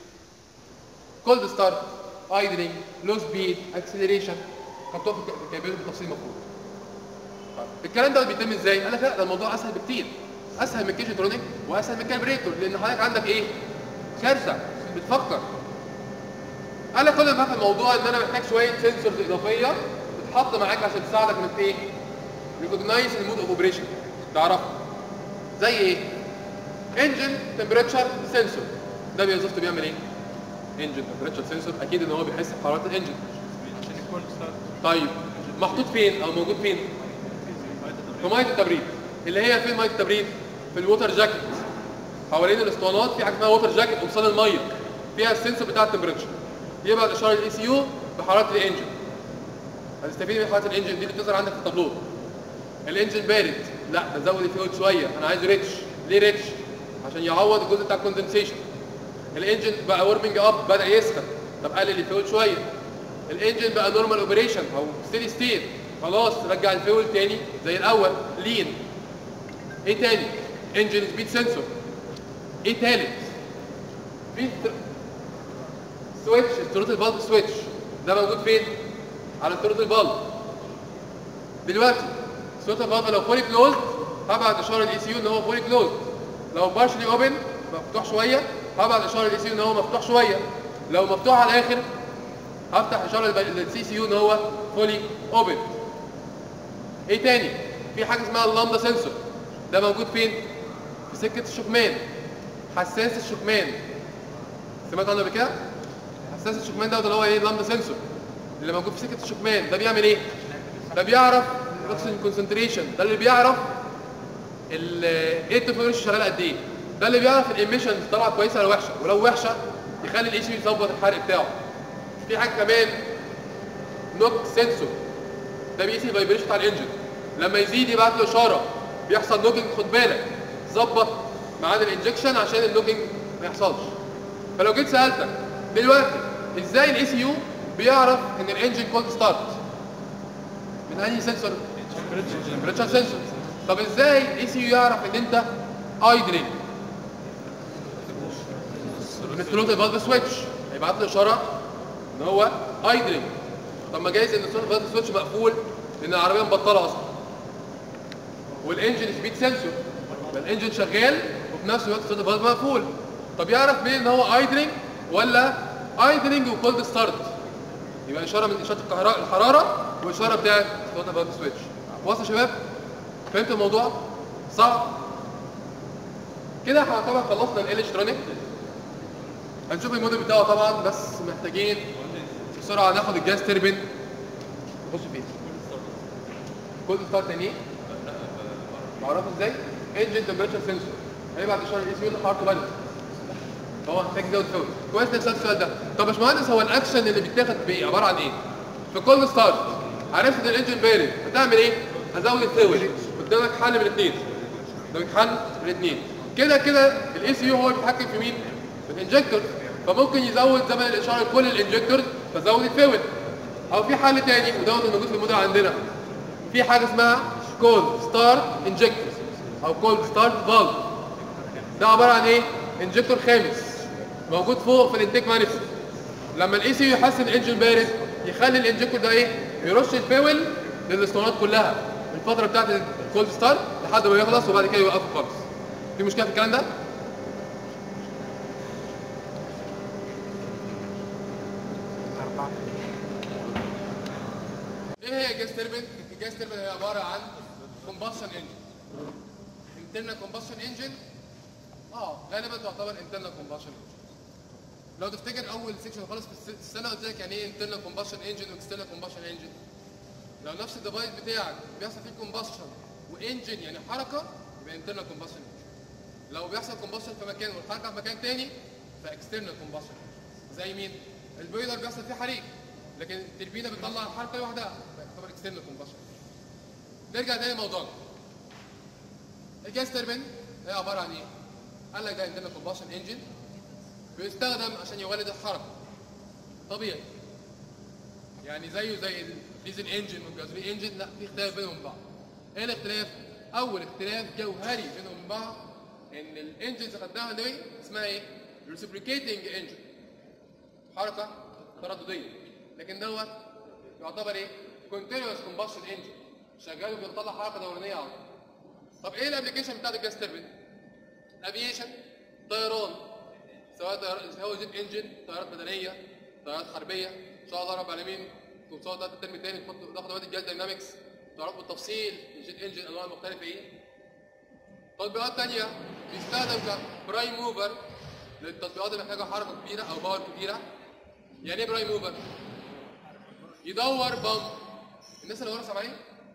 Speaker 1: كولد ستارت ايدلينج لو سبيد اكسلريشن خدتوها في الكابيل بالتفصيل المفروض طيب الكلام ده بيتم ازاي؟ قال لك لا ده الموضوع اسهل بكتير اسهل من كيشترونيك واسهل من الكالبريتور لان حضرتك عندك ايه؟ كارثه بتفكر قال لك كل ما في الموضوع ان انا محتاج شويه سنسورز اضافيه تتحط معاك عشان تساعدك انك ايه؟ ريكوجنايز المود اوف اوبريشن تعرفها زي ايه؟ انجن تمبريتشر سنسور ده وظيفته بيعمل ايه؟ انجن تمبريتشر سنسور اكيد ان هو بيحس بحراره الانجن
Speaker 2: عشان الكول ستارت
Speaker 1: طيب محطوط فين او موجود فين؟ في ميه التبريد اللي هي فين ميه التبريد؟ في الووتر جاكيت حوالين الاسطوانات في حاجه اسمها ووتر جاكيت قمصان الميه فيها السنسور بتاع التمبريتشر يبقى الاشاره للاي سي يو بحراره الانجن هتستفيد من حراره الانجن دي اللي بتظهر عندك في التابلو الانجن بارد لا تزود الفلويد شويه انا عايزه ريتش ليه ريتش عشان يعوض الجزء بتاع الكوندنسيشن الانجن بقى ورمنج اب بدا يسخن طب قلل الفلويد شويه الانجن بقى نورمال اوبريشن او ستيدي ستيت خلاص رجع الفيول تاني زي الاول لين ايه تاني انجن سبيد سنسور ايه تالت في سويتش الثروتل فالف سويتش ده موجود فين على الثروتل فالف دلوقتي الثروتل فالف لو فولي كلوزد هبعت اشاره للاي سي يو ان هو فولي كلوزد لو بارشلي اوبن مفتوح شويه هبعت اشاره للاي سي يو ان هو مفتوح شويه لو مفتوح على الاخر هفتح اشاره للسي سي يو ان هو فولي اوبن ايه تاني في حاجه اسمها اللامدا سنسور ده موجود فين في سكه الشكمان حساس الشكمان سمعت عنه قبل كده حساس الشكمان دوت اللي هو ايه اللامدا سنسور اللي موجود في سكه الشكمان ده بيعمل ايه ده بيعرف الاكسجين كونسنتريشن ده اللي بيعرف ال- ايه التفاعل شغال قد ايه ده اللي بيعرف الاميشنز طالعه كويسه ولا وحشه ولو وحشه يخلي الاي سي يظبط الحرق بتاعه في حاجه كمان نوك سنسور ده بيقيس الفايبريشن بتاع الانجن لما يزيد يبعت له اشاره بيحصل نوكينج خد بالك ظبط ميعاد الانجكشن عشان النوكينج ما يحصلش فلو جيت سالتك دلوقتي ازاي الاي سي يو بيعرف ان الانجن كولد ستارت من انهي سنسور تمبريتشر سنسور طب ازاي الاي سي يو يعرف ان انت ايدلينج من الثروتل فالف سويتش هيبعت له اشاره ان هو ايدلينج طب ما جايز ان الثروتل فالف سويتش مقفول لان العربيه مبطله اصلا والانجن سبيد سنسور يبقى الانجن شغال وفي نفس الوقت الثروتل فالف مقفول طب يعرف منين ان هو ايدلينج ولا ايدلينج وكولد ستارت يبقى اشاره من اشارات الكهرباء الحراره واشاره بتاعت الثروتل فالف سويتش واصل يا شباب فهمت الموضوع صعب كده احنا طبعا خلصنا الالكترونيك هنشوف الموديل بتاعه طبعا بس محتاجين بسرعه ناخد الجاز تربين بص فين كولد ستارت يعني ايه؟ بعرفه ازاي؟ انجن تمبريتشر سنسور هيبعت اشاره الاي سي يو لحرارته بدري هو محتاج يزود فوت كويس انك سالت السؤال ده طب يا باشمهندس هو الاكشن اللي بيتاخد بايه عباره عن ايه؟ في كولد ستارت عرفت ان الانجن بارد هتعمل ايه؟ هزود الفويل قدامك حل من الاثنين قدامك حل من الاثنين كده كده الاي سي يو هو اللي بيتحكم في مين؟ في الانجكتور فممكن يزود زمن الاشاره لكل الانجكتورز فزود الفويل او في حل تاني ودوت الموجود في الموديل عندنا في حاجه اسمها كولد ستارت انجكتور او كولد ستارت فالف ده عباره عن ايه؟ انجكتور خامس موجود فوق في الانتيك مانيفست لما الاي سي يحسن الانجن بارد يخلي الانجكتور ده ايه؟ يرش الفويل للاسطوانات كلها الفتره بتاعت الكولد ستارت لحد ما يخلص وبعد كده يوقفه خالص في مشكله في الكلام ده؟ ايه هي الجاز تربين؟ الجاز تربين هي عباره عن كومبشن انجن internal combustion engine اه غالبا تعتبر انترنال كومباشن لو تفتكر اول سيكشن خالص في الس- السنه قلت لك يعني ايه انترنال كومباشن انجن واكسترنال كومباشن انجن لو نفس الديفايس بتاعك بيحصل فيه كومباشن وانجن يعني حركه يبقى انترنال كومباشن لو بيحصل كومباشن في مكان والحركه في مكان تاني فاكسترنال كومباشن زي مين؟ البويلر بيحصل فيه حريق لكن التربينه بتطلع الحركه لوحدها فيعتبر اكسترنال كومباشن نرجع تاني لموضوعنا الجاز تربين هي عباره عن ايه؟ قال لك ده عندنا كومباشن انجن بيستخدم عشان يولد الحركه طبيعي يعني زيه زي الديزل انجن والجازولين انجن لا في اختلاف بينهم بعض ايه الاختلاف؟ اول اختلاف جوهري بينهم بعض ان الانجنز اللي خدناها دي اسمها ايه؟ reciprocating انجن حركه تردديه لكن دوت يعتبر ايه؟ continuous combustion engine شغال وبيطلع حركه دورانيه على طول طب ايه الابلكيشن بتاعت الجاز تربين؟ افيشن طيران سواء طيران هو جيت انجن طيارات مدنيه طيارات حربيه ان شاء الله رب العالمين توصلوا ده الترم الثاني تاخدوا ماده الجاز داينامكس تعرفوا بالتفصيل الجيت انجن انواع مختلفه ايه تطبيقات تانية بيستخدم كبرايم موفر للتطبيقات اللي محتاجه حركه كبيره او باور كبيره يعني ايه برايم موفر؟ يدور بامب الناس اللي ورا سامعين؟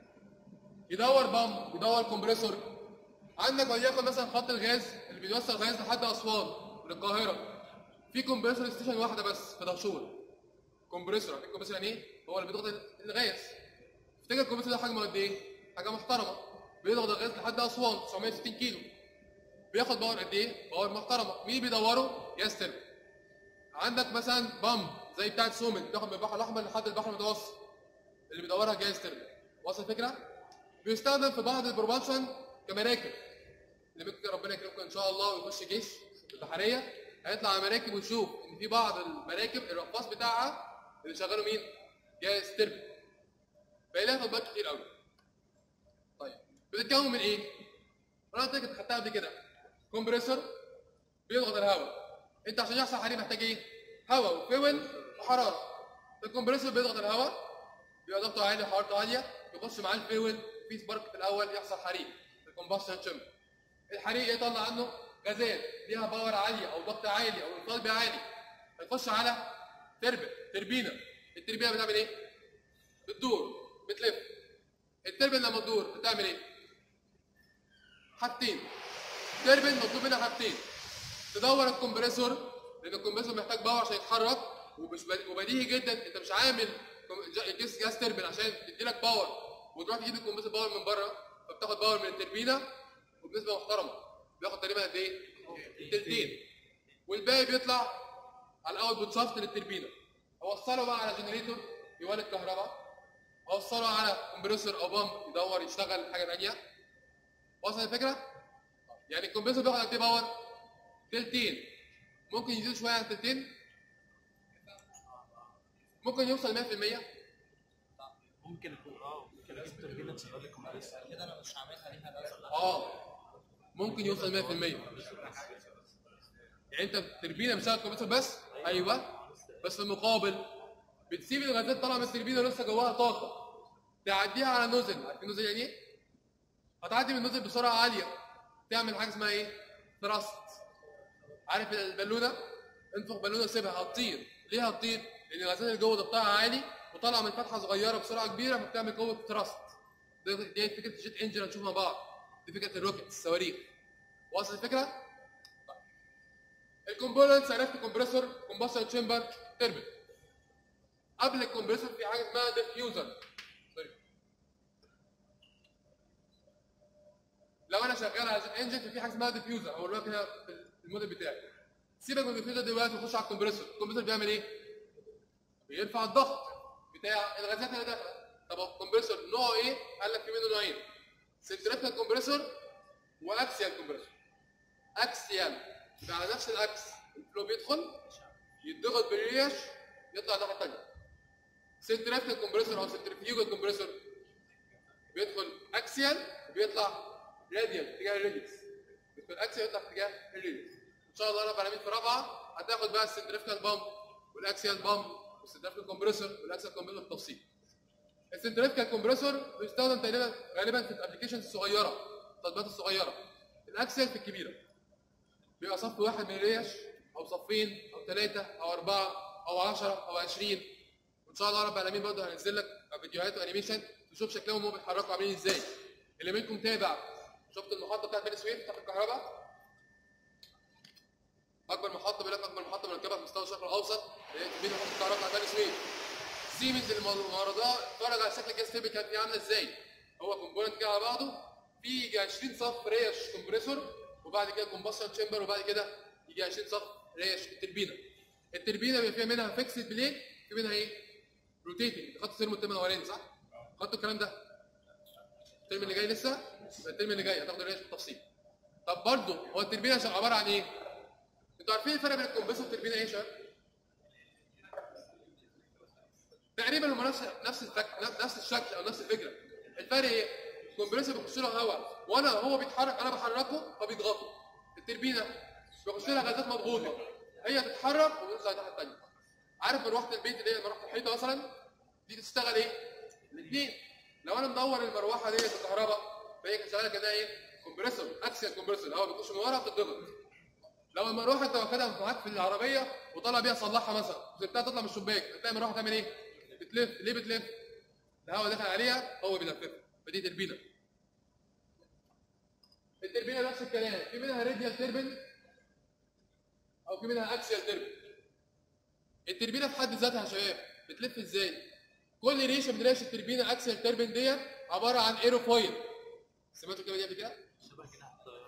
Speaker 1: يدور بامب يدور كومبريسور عندك وليكن مثلا خط الغاز اللي بيوصل غاز لحد اسوان للقاهره في كومبريسور ستيشن واحده بس في دهشور كومبريسور عارفين كومبريسور يعني ايه؟ هو اللي بيضغط الغاز تفتكر الكمبيوتر ده حجمه قد ايه؟ حاجه محترمه بيضغط الغاز لحد اسوان 960 كيلو بياخد باور قد ايه؟ باور محترمه مين بيدوره؟ ياس تربو عندك مثلا بامب زي بتاعت سومن بياخد من البحر الاحمر لحد البحر المتوسط اللي بيدورها جهاز تربو واصل الفكره؟ بيستخدم في بعض البروبالشن كمراكب اللي ممكن ربنا يكرمكم ان شاء الله ويخش جيش البحريه هيطلع على مراكب ويشوف ان في بعض المراكب الرقاص بتاعها اللي شغاله مين؟ جهاز تربو بقى لها تطبيقات كتير قوي طيب بتتكون من ايه؟ انا قلت لك انت خدتها قبل كده كومبريسور بيضغط الهواء انت عشان يحصل حريق محتاج ايه؟ هواء وفول وحراره الكمبريسور بيضغط الهواء بيبقى ضغطه عالي وحرارته عاليه يخش معاه الفول في سبارك في الاول يحصل حريق في الكومبشن تشامبر الحريق يطلع عنه غازات ليها باور عاليه او ضغط عالي او انقلاب عالي هيخش على تربه تربينه التربينه بتعمل ايه؟ بتدور بتلف التربين لما تدور بتعمل ايه؟ حاجتين تربين مطلوب منها حاجتين تدور الكمبريسور لان الكمبريسور محتاج باور عشان يتحرك ومش بدي- وبديهي جدا انت مش عامل كم- جا- كيس جاز تربين عشان تديلك باور وتروح تجيب الكمبريسور باور من بره فبتاخد باور من التربينه وبنسبه محترمه بياخد تقريبا قد ايه؟ التلتين والباقي بيطلع على الاوتبوت شافت للتربينه اوصله بقى على جنريتور يولد كهرباء اوصله على كمبريسور او بامب يدور يشتغل حاجه ثانيه وصل الفكره؟ يعني الكمبريسور بياخد قد ايه باور؟ تلتين ممكن يزيد شويه عن تلتين ممكن يوصل 100%
Speaker 3: ممكن يكون اه ممكن اجيب توربينه تشغل لي كومبريسور
Speaker 4: كده انا مش هعملها ليها لازم
Speaker 1: اه ممكن يوصل 100% يعني انت تربينه بتشغل الكمبيوتر بس ايوه بس في المقابل بتسيب الغازات طالعه من التربينه ولسه جواها طاقه تعديها على نوزل عارفين نوزل يعني ايه؟ هتعدي من النوزل بسرعه عاليه تعمل حاجه اسمها ايه؟ ثراست عارف البالونه؟ انفخ بالونه سيبها هتطير ليه هتطير؟ لان الغازات اللي جوه ضغطها عالي وطالعه من فتحه صغيره بسرعه كبيره فبتعمل قوه ثراست دي دي فكره الجيت انجن هنشوفها مع بعض دي فكره الروكت الصواريخ واصل الفكره؟ الكومبوننتس عرفت كومبريسور كومبشن تشامبر تربل قبل الكمبريسور في حاجه اسمها ديفيوزر سوري لو انا شغال على جيت انجن ففي حاجه اسمها ديفيوزر هقول لك هنا في الموديل بتاعي سيبك من الديفيوزر دلوقتي وخش على الكمبريسور الكمبريسور بيعمل ايه؟ بيرفع الضغط بتاع الغازات اللي داخله طب الكمبريسور نوعه ايه؟ قال لك في منه نوعين سنتريفيكال كومبريسور واكسيال كومبريسور اكسيال يبقى على نفس الاكس الفلو بيدخل يتضغط بالريش يطلع الناحيه الثانيه سنتريفيكال كومبريسور او سنترفيوجال كومبريسور بيدخل اكسيال وبيطلع راديال اتجاه الريديوس بيدخل اكسيال يطلع اتجاه الريديوس ان شاء الله رب العالمين في رابعه هتاخد بقى السنتريفيكال بامب والاكسيال بامب والسنتريفيكال كومبريسور والاكسيال كومبريسور بالتفصيل السنتريفيكال كومبريسور بيستخدم تقريبا غالبا في الابلكيشنز الصغيره التطبيقات الصغيره الاكسيال في الكبيره بيبقى صف واحد من الريش او صفين او ثلاثه او اربعه او 10 او 20 وان شاء الله رب العالمين برضه هنزل لك فيديوهات وانيميشن تشوف شكلهم وهم بيتحركوا عاملين ازاي اللي منكم تابع شفت المحطه بتاعت بني سويف بتاعت الكهرباء اكبر محطه بيقول لك اكبر محطه مركبه في مستوى الشرق الاوسط هي بين محطه الكهرباء بتاعت بني سويف سيمنز المعرضه اتفرج على شكل الجهاز تيبل كانت عامله ازاي هو كومبوننت كده على بعضه في يجي 20 صف ريش كومبريسور وبعد كده كومبشن تشامبر وبعد كده يجي 20 صف ريش التربينه التربينه بيبقى فيها منها فيكسد بليد في منها ايه؟ روتيتنج خدتوا الترم الترم الاولاني صح؟ خدتوا الكلام ده الترم اللي جاي لسه يبقى الترم اللي جاي هتاخدوا الريش بالتفصيل طب برضه هو التربينه عشان عباره عن ايه؟ انتوا عارفين الفرق بين الكومبريسور والتربينه ايه يا شباب؟ تقريبا هم نفس نفس الفك... نفس الشكل او نفس الفكره الفرق ايه؟ الكمبريسور بيخش له هواء وانا هو بيتحرك انا بحركه فبيضغطه التربينه بيخش لها غازات مضغوطه هي تتحرك وبتنزل على الناحيه الثانيه عارف مروحه البيت اللي هي مروحه الحيطه مثلا دي تشتغل ايه؟ الاثنين لو انا مدور المروحه ديت بالكهرباء فهي شغاله كده ايه؟ كومبريسور اكسيال كومبريسور الهواء بيخش من ورا بتضغط لو المروحه انت واخدها معاك في العربيه وطالع بيها تصلحها مثلا سبتها تطلع من الشباك هتلاقي المروحه تعمل ايه؟ بتلف ليه بتلف؟ الهواء دخل عليها هو بيلففها فدي تربينه التربينه نفس الكلام في منها راديال تربن او في منها اكسيال تربن التربينه في حد ذاتها يا شباب بتلف ازاي؟ كل ريشه من ريش التربينه اكسيال تربن ديت عباره عن ايروفويل سمعتوا الكلمه دي قبل كده؟
Speaker 3: شبه جناح الطياره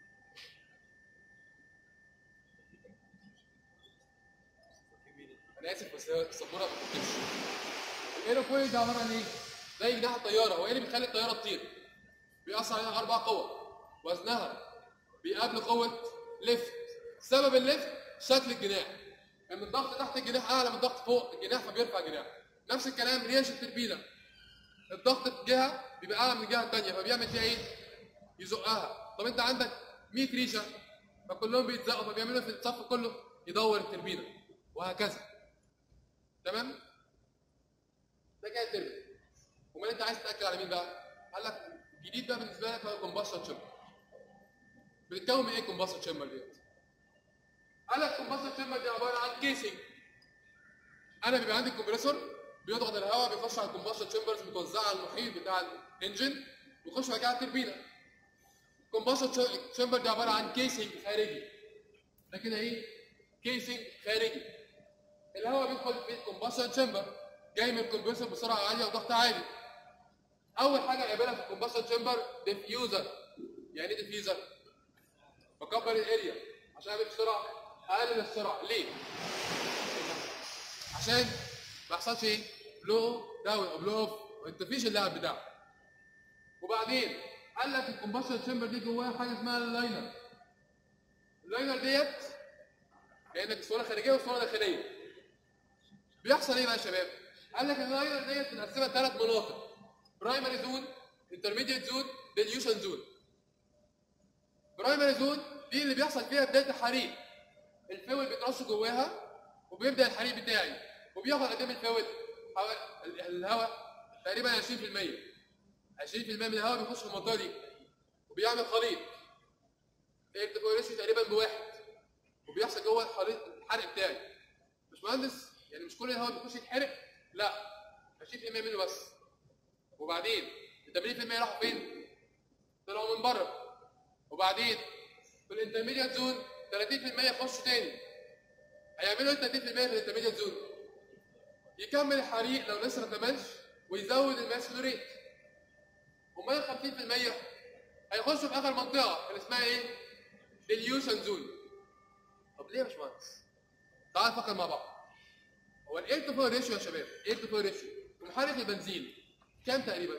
Speaker 1: انا اسف بس هي السبوره ما بتكتبش الايروفويل ده عباره عن ايه؟ زي جناح الطياره هو ايه اللي بيخلي الطياره تطير؟ بيأثر عليها اربع قوى وزنها بيقابل قوه ليفت سبب الليفت شكل الجناح ان الضغط تحت الجناح اعلى من الضغط فوق الجناح فبيرفع الجناح نفس الكلام ريش التربينه الضغط في جهه بيبقى اعلى من الجهه الثانيه فبيعمل فيها ايه؟ يزقها طب انت عندك 100 ريشه فكلهم بيتزقوا فبيعملوا في الصف كله يدور التربينه وهكذا تمام؟ ده كده التربينه امال انت عايز تاكد على مين بقى؟ قال لك الجديد بقى بالنسبه لك هو الكومباشن تشامبر بتتكون من ايه الكومباشن تشامبر ديت؟ قال لك الكومباشن تشامبر دي عباره عن كيسنج انا بيبقى عندي كومبريسور بيضغط الهواء بيخش على الكومباشن تشامبرز متوزعه على المحيط بتاع الانجن ويخش بعد كده على التربينه الكومباشن تشامبر دي عباره عن كيسنج خارجي ده كده ايه؟ كيسنج خارجي الهواء بيدخل في الكومباشن تشامبر جاي من الكمبريسور بسرعه عاليه وضغط عالي اول حاجه يقابلها في الكومباشن تشامبر ديفيوزر يعني ايه ديفيوزر بكبر الاريا عشان اعمل بسرعه اقلل السرعه ليه عشان ما يحصلش ايه بلو داون او بلو اوف انت فيش اللعب بتاعه وبعدين قال لك الكومباشن تشامبر دي جواها حاجه اسمها اللاينر اللاينر ديت كانك اسطوانه خارجيه واسطوانه داخليه بيحصل ايه بقى يا شباب؟ قال لك اللاينر ديت بنقسمها ثلاث مناطق برايمري زون انترميديت زون ديليوشن زون برايمري زون دي اللي بيحصل فيها بدايه الحريق الفويل بيترش جواها وبيبدا الحريق بتاعي وبياخد قد ايه من الفويل؟ حوا- ال- الهواء تقريبا 20% 20% من الهواء بيخش في المنطقه دي وبيعمل خليط الارتفاع تقريبا بواحد وبيحصل جوه الخليط الحرق بتاعي مش مهندس يعني مش كل الهواء بيخش يتحرق لا 20% منه بس وبعدين ال 80% راحوا فين؟ طلعوا من بره وبعدين في الانترميديت زون 30% يخشوا تاني هيعملوا ايه 30% في الانترميديت زون؟ يكمل الحريق لو لسه ما كملش ويزود الماس فلو ريت امال ال 50% هيخشوا في اخر منطقه اللي اسمها ايه؟ ديليوشن زون طب ليه يا باشمهندس؟ تعال نفكر مع بعض هو الاير تو فويل ريشيو يا شباب اير تو فويل ريشيو في محرك البنزين كام تقريبا؟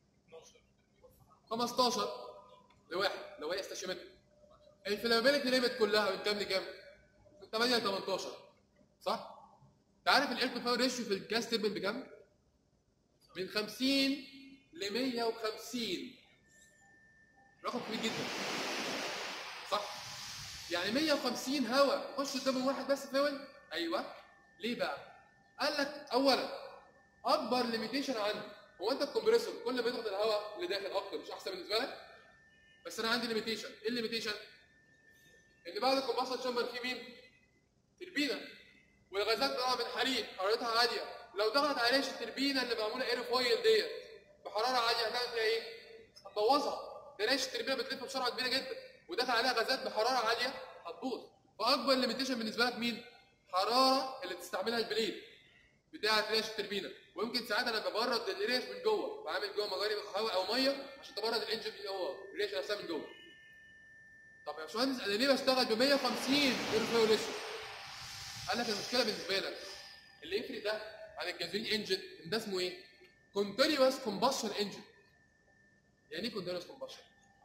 Speaker 1: 15 لواحد لو هي استشمتها الفلامابيلتي ليميت كلها من كام لكام؟ من 8 ل 18 صح؟ انت عارف الاير تو فويل ريشيو في الجاز تيربن بكام؟ من 50 ل 150 رقم كبير جدا صح؟ يعني 150 هواء يخش قدام واحد بس فاول ايوه ليه بقى؟ قال لك اولا اكبر ليميتيشن عندي هو انت الكمبريسور كل ما يضغط الهواء اللي داخل اكتر مش احسن بالنسبه لك؟ بس انا عندي ليميتيشن ايه الليميتيشن؟ ان بعد الكومباشن تشامبر في مين؟ تربينه والغازات طالعه من حريق حرارتها عاليه لو ضغط على ريش التربينه اللي معموله اير فويل ديت بحراره عاليه هتعمل فيها ايه؟ هتبوظها ده ريش التربينه بتلف بسرعه كبيره جدا ودخل عليها غازات بحراره عاليه هتبوظ فاكبر ليميتيشن بالنسبه لك مين؟ حراره اللي تستعملها البليد بتاعه ريش التربينه ويمكن ساعات انا ببرد الريش من جوه بعمل جوه مجاري هواء او ميه عشان تبرد الانجن من جوه الريش نفسها من جوه طب يا باشمهندس انا ليه بشتغل ب 150 اير فيوليشن قال لك المشكله بالنسبه لك اللي يفرق ده عن الجازولين انجن ان ده اسمه ايه؟ كونتينوس كومبشن انجن يعني ايه كونتينوس كومبشن؟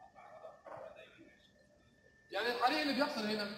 Speaker 1: يعني الحريق اللي بيحصل هنا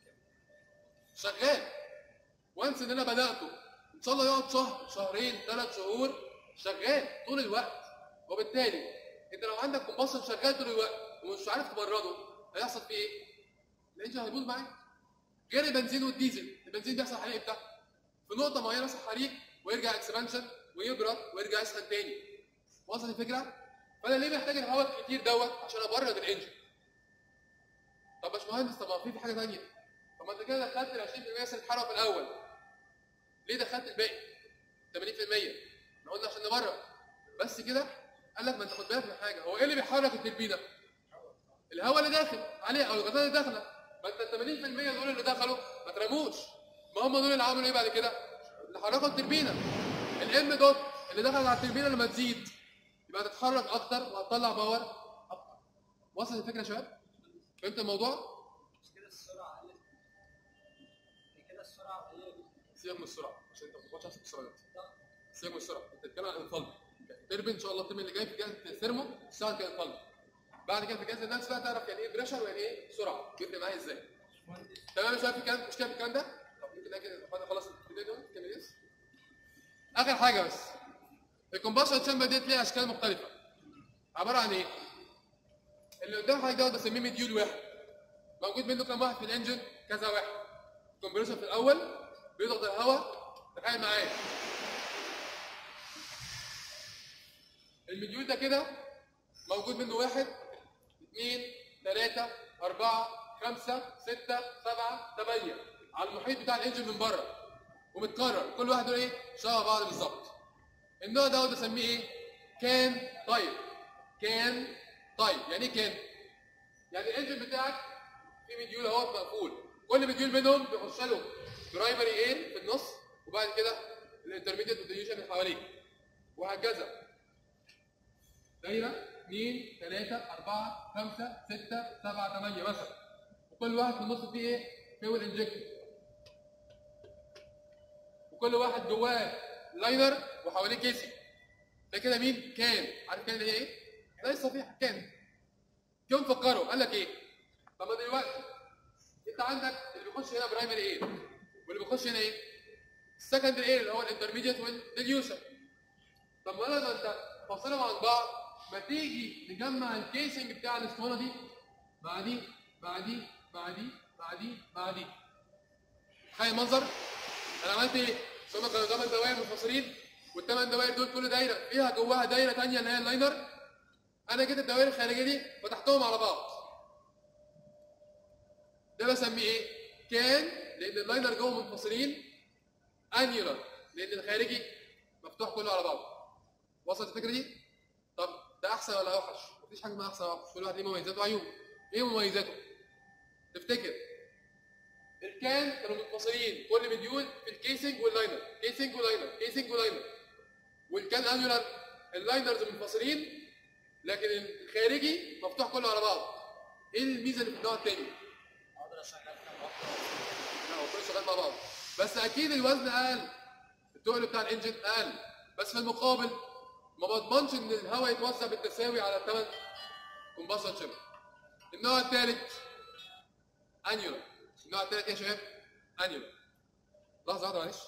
Speaker 1: شغال وانس ان انا بداته ان شاء الله يقعد شهر شهرين ثلاث شهور شغال طول الوقت وبالتالي انت لو عندك كومبشن شغال طول الوقت ومش عارف تبرده هيحصل فيه ايه؟ الانجن هيبوظ معاك غير البنزين والديزل البنزين بيحصل حريق بتاعه في نقطه معينه يحصل حريق ويرجع اكسبانشن ويبرد ويرجع يسخن تاني وصلت الفكره؟ فانا ليه محتاج الهواء الكتير دوت عشان ابرد الانجن طب يا باشمهندس طب ما في في حاجه ثانيه طب ما انت كده دخلت ال 20% مثلا الحراره في الاول ليه دخلت الباقي 80% احنا قلنا عشان نبرد بس كده قال لك ما انت خد بالك من حاجه هو ايه اللي بيحرك التربينه؟ الهواء اللي داخل عليه او الغازات اللي داخله ما انت ال 80% دول اللي دخلوا ما ترموش ما هم دول اللي عملوا ايه بعد كده؟ اللي حركوا التربينه الام دوت اللي دخلت على التربينه لما تزيد يبقى تتحرك اكتر وهتطلع باور اكتر وصلت الفكره يا شباب؟ فهمت الموضوع؟
Speaker 4: مش كده السرعه قلت هي كده السرعه قليله جدا
Speaker 1: سيبك من السرعه عشان انت ما تاخدش نفسك السرعه دلوقتي سيبك من السرعه انت بتتكلم عن الانفالد تربين ان شاء الله الترم اللي جاي في جهاز الثيرمو تشتغل كانفالد بعد كده في جهاز النفس بقى تعرف يعني ايه بريشر ويعني ايه سرعه بيفرق معايا ازاي تمام يا شباب في كلام مشكله في الكلام ده؟ طب ممكن اجي خلاص الفيديو ده كمل ايه؟ اخر حاجه بس الكومباشن تشامبر ديت ليها اشكال مختلفه عباره عن ايه؟ اللي قدام حضرتك دوت بسميه مديول واحد موجود منه كام واحد في الانجن؟ كذا واحد الكمبريسور في الاول بيضغط الهواء تخيل معايا المديول ده كده موجود منه واحد اثنين ثلاثة أربعة خمسة ستة سبعة ثمانية على المحيط بتاع الانجن من بره ومتكرر كل واحد دول ايه شبه بعض بالظبط النوع ده بسميه ايه كان طيب كان طيب يعني ايه كان يعني الانجن بتاعك في مديول اهو مقفول كل مديول منهم بيخش له برايمري اير في النص وبعد كده الانترميديت والديليوشن اللي حواليه وهكذا دايره 2 3 4 5 6 7 8 مثلا وكل واحد في النص فيه ايه؟ فيول انجكتور وكل واحد جواه لاينر وحواليه كيسي ده كده مين؟ كان عارف كان اللي هي ايه؟ ده الصفيحه كان جم فكروا قال لك ايه؟ طب ما دلوقتي انت عندك اللي بيخش هنا برايمري اير واللي بيخش هنا ايه؟ السكندري اير اللي هو الانترميديت والديليوشن طب ما انا انت فاصلهم عن بعض ما تيجي نجمع الكيسنج بتاع الاسطوانه دي مع دي مع دي مع دي مع دي مع دي تخيل المنظر انا عملت ايه؟ ثم كانوا ثمان دوائر منفصلين والثمان دوائر دول كل دايره فيها جواها دايره ثانيه اللي هي اللاينر انا جيت الدوائر الخارجيه دي فتحتهم على بعض ده بسميه ايه؟ كان لان اللاينر جوه منفصلين انيولار لان الخارجي مفتوح كله على بعضه وصلت الفكره دي؟ طب ده احسن ولا اوحش؟ مفيش حاجه اسمها احسن ولا اوحش كل واحد ليه مميزاته وعيوبه ايه مميزاته؟ تفتكر الكان كانوا منفصلين كل مديول في الكيسنج واللاينر كيسنج ولاينر كيسنج ولاينر والكان انيولار اللاينرز منفصلين لكن الخارجي مفتوح كله على بعض ايه الميزه اللي في النوع الثاني؟
Speaker 4: اقدر اشغل كام واحده
Speaker 1: لا هو كله شغال مع بعض بس اكيد الوزن اقل التقل بتاع الانجن اقل بس في المقابل ما بضمنش ان الهواء يتوزع بالتساوي على الثمان كومباشن شيب النوع الثالث انيولا النوع الثالث ايه يا شباب؟ انيولا لحظه واحده معلش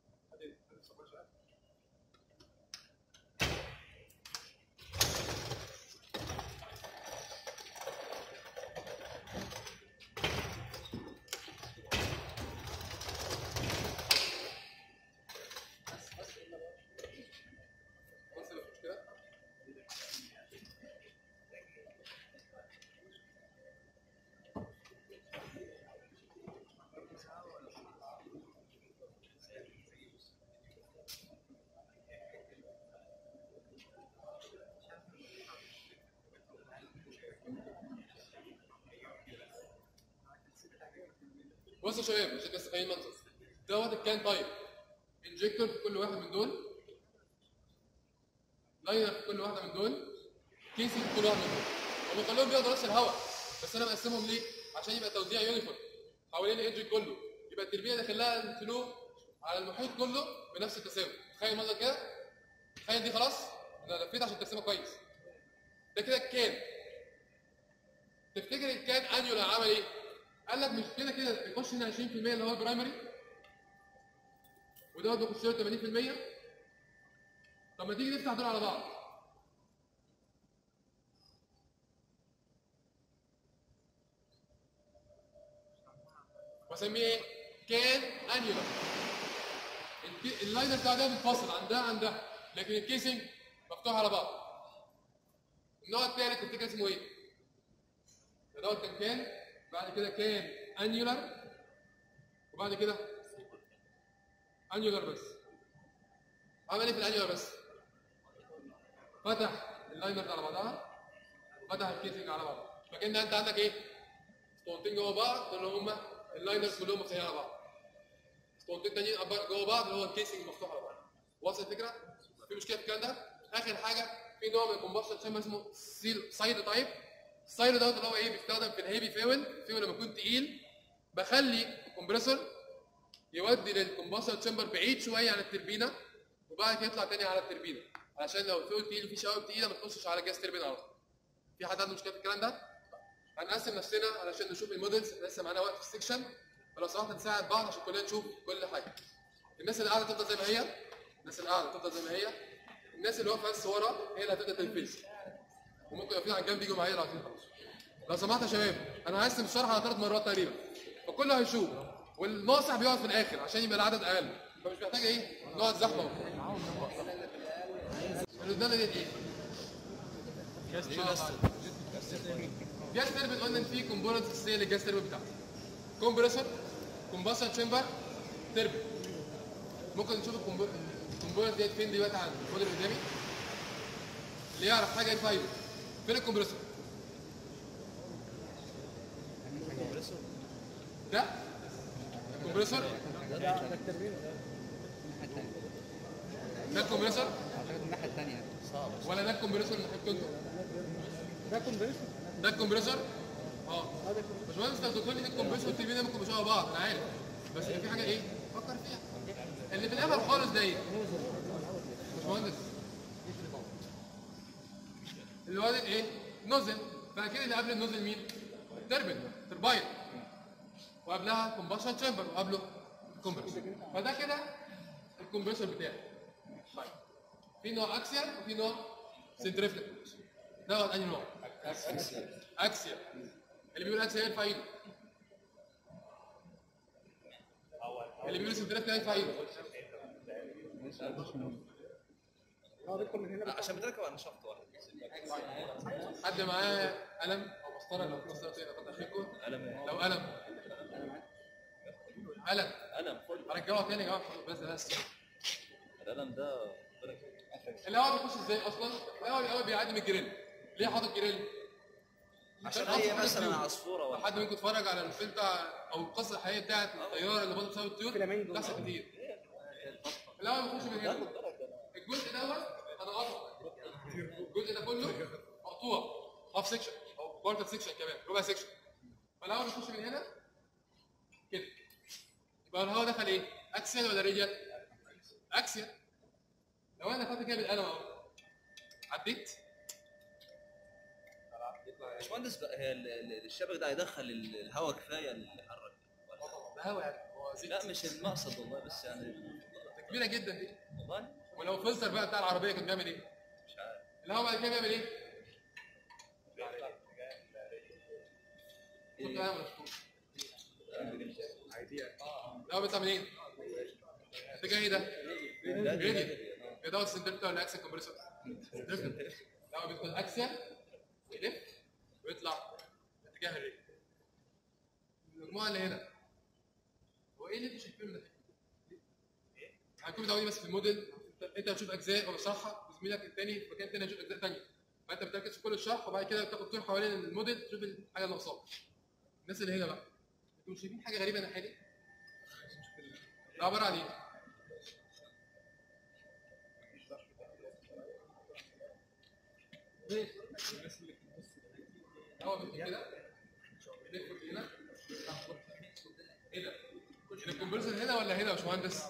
Speaker 1: بص مش مشكله بص يا شباب عشان بس فاهمين المنظر دوت الكان تايب انجكتور في كل واحد من دول لاينر في كل واحده من دول كيسنج في كل واحد من دول هم كلهم بياخدوا نفس الهواء بس انا مقسمهم ليه؟ عشان يبقى توزيع يونيفورم حوالين الايدج كله يبقى التربيه داخل لها الفلو على المحيط كله بنفس التساوي تخيل المنظر كده تخيل دي خلاص انا لفيت عشان ترسمها كويس ده كده الكان تفتكر الكان انيولا عمل ايه؟ قال لك مش كده كده بيخش هنا 20% اللي هو البرايمري ودوت بيخش له 80% طب ما تيجي نفتح دول على بعض واسميه ايه؟ كان انيولا الكي- اللاينر بتاع ده منفصل عن ده عن ده لكن الكيسنج مفتوح على بعض النوع الثالث تفتكر اسمه ايه؟ ده دوت كان كان بعد كده كان انيولار وبعد كده انيولار بس عمل ايه في الانيولار بس؟ فتح اللاينرز على بعضها فتح الكيسنج على بعض فكان انت عندك ايه؟ اسطوانتين جوه بعض اللي هم اللاينرز كلهم مفتوحين على بعض اسطوانتين تانيين أبر- جوه بعض اللي هو الكيسنج مفتوح على بعض واصل الفكره؟ في مشكله في الكلام ده؟ اخر حاجه في نوع من الكومبشن شامبر اسمه سيل سايد تايب السايد دوت اللي هو ايه بيستخدم في الهيفي فيول فيول لما يكون تقيل بخلي الكمبريسور يودي للكومبشن تشامبر بعيد شويه عن التربينه وبعد كده يطلع تاني على التربينه علشان لو الفيول تقيل وفي شوايه تقيله ما تخشش على جهاز تربينه على طول في حد عنده مشكله في الكلام ده؟ هنقسم نفسنا علشان نشوف المودلز لسه معانا وقت في السكشن فلو سمحت نساعد بعض عشان كلنا نشوف كل حاجه الناس اللي قاعده تفضل زي ما هي الناس اللي قاعده تفضل زي ما هي الناس اللي واقفه بس ورا هي اللي هتبدا تنفذ وممكن واقفين على الجنب يجوا معايا لو عايزين خلاص لو سمحت يا شباب انا هقسم الشرح على ثلاث مرات تقريبا فكله هيشوف والناصح بيقعد في الاخر عشان يبقى العدد اقل فمش محتاج ايه نقعد زحمه اللي قدامنا دي ايه؟ جاز تربت قلنا ان في كومبوننتس اساسيه للجاز تربت بتاعته كومبريسور كومباشن تشامبر تربت ممكن نشوف الكومبوننت ديت فين دلوقتي على الموديل اللي قدامي اللي يعرف حاجه يرفع ايده فين الكمبريسور؟ ده الكمبريسور ده الكمبريسور
Speaker 5: اعتقد الناحيه الثانيه
Speaker 1: ولا ده الكمبريسور اللي حطيته انتوا؟
Speaker 4: ده كومبريسور
Speaker 1: ده الكمبريسور اه باشمهندس لو دكتور لي الكمبريسور والتي ده ممكن مش شبه بعض انا عارف بس في حاجه ايه فكر فيها اللي في الاخر خالص ده ايه باشمهندس اللي هو ده ايه نوزل فاكيد اللي قبل النوزل مين التربن ترباين وقبلها كومباشن تشامبر وقبله الكمبريسور فده كده الكمبريسور بتاعي طيب في نوع اكسيال وفي نوع سنتريفلك ده انهي نوع اكسيال اللي بيقول اكسيال يرفع ايده اللي بيقول سنتريفلك يرفع ايده
Speaker 4: اه بيدخل من هنا
Speaker 2: عشان بتركب على نشاط واحد
Speaker 1: حد معاه قلم او مسطره لو في مسطره تقدر تقطع فيكم
Speaker 2: قلم
Speaker 1: لو قلم قلم
Speaker 2: قلم فل
Speaker 1: هرجعه تاني يا جماعه بس بس
Speaker 2: القلم ده
Speaker 1: الهواء بيخش ازاي اصلا؟ الهواء الاول بيعدي من الجريل ليه حاطط جريل؟
Speaker 2: عشان
Speaker 1: حاطط
Speaker 2: اي
Speaker 1: فيه
Speaker 2: مثلا
Speaker 1: طيور.
Speaker 2: عصفوره
Speaker 1: لو
Speaker 2: ولا
Speaker 1: حد منكم اتفرج على الفيلم بتاع او القصه الحقيقيه بتاعت الطياره اللي باظت بسبب الطيور
Speaker 4: فلامينجو.
Speaker 1: بتحصل كتير الهواء بيخش من هنا الجزء دوت هنقطعه الجزء ده كله مقطوع هاف سيكشن او كوارتر سيكشن كمان ربع سيكشن فالهواء بيخش من هنا كده يبقى الهواء دخل ايه؟ اكسيال ولا راديال؟ اكسيال لو انا خدت كده بالقلم اهو عديت
Speaker 2: باشمهندس بقى هي ال- ال- الشبك ده هيدخل ال- الهواء كفايه اللي يحرك
Speaker 1: ده هواء يعني هو زيت
Speaker 2: لا مش المقصد والله بس يعني
Speaker 1: كبيره جدا دي
Speaker 2: والله
Speaker 1: ولو فلتر بقى بتاع العربيه كان بيعمل ايه؟
Speaker 2: مش عارف
Speaker 1: الهواء بعد كده بيعمل ايه؟ كنت انا مشكور الهواء بيطلع منين؟ اتجاه ايه ده؟ راديال يا دوت سنتريفتا ولا اكسل كومبريسور؟ سنتريفتا الهواء بيدخل اكسل يلف ويطلع اتجاه الراديال المجموعه اللي هنا هو ايه اللي انتوا شايفينه ده؟ هنكون متعودين بس في الموديل انت هتشوف اجزاء وبشرحها وزميلك التاني في مكان تاني هيشوف اجزاء تانيه فانت بتركز في كل الشرح وبعد كده بتاخد طول حوالين الموديل تشوف الحاجه اللي ناقصاك الناس اللي هنا بقى انتوا مش شايفين حاجه غريبه الناحيه دي؟ ده عباره عن ايه؟ هو بيكتب كده بيكتب هنا ايه ده؟ الكمبريسور هنا ولا هنا يا باشمهندس؟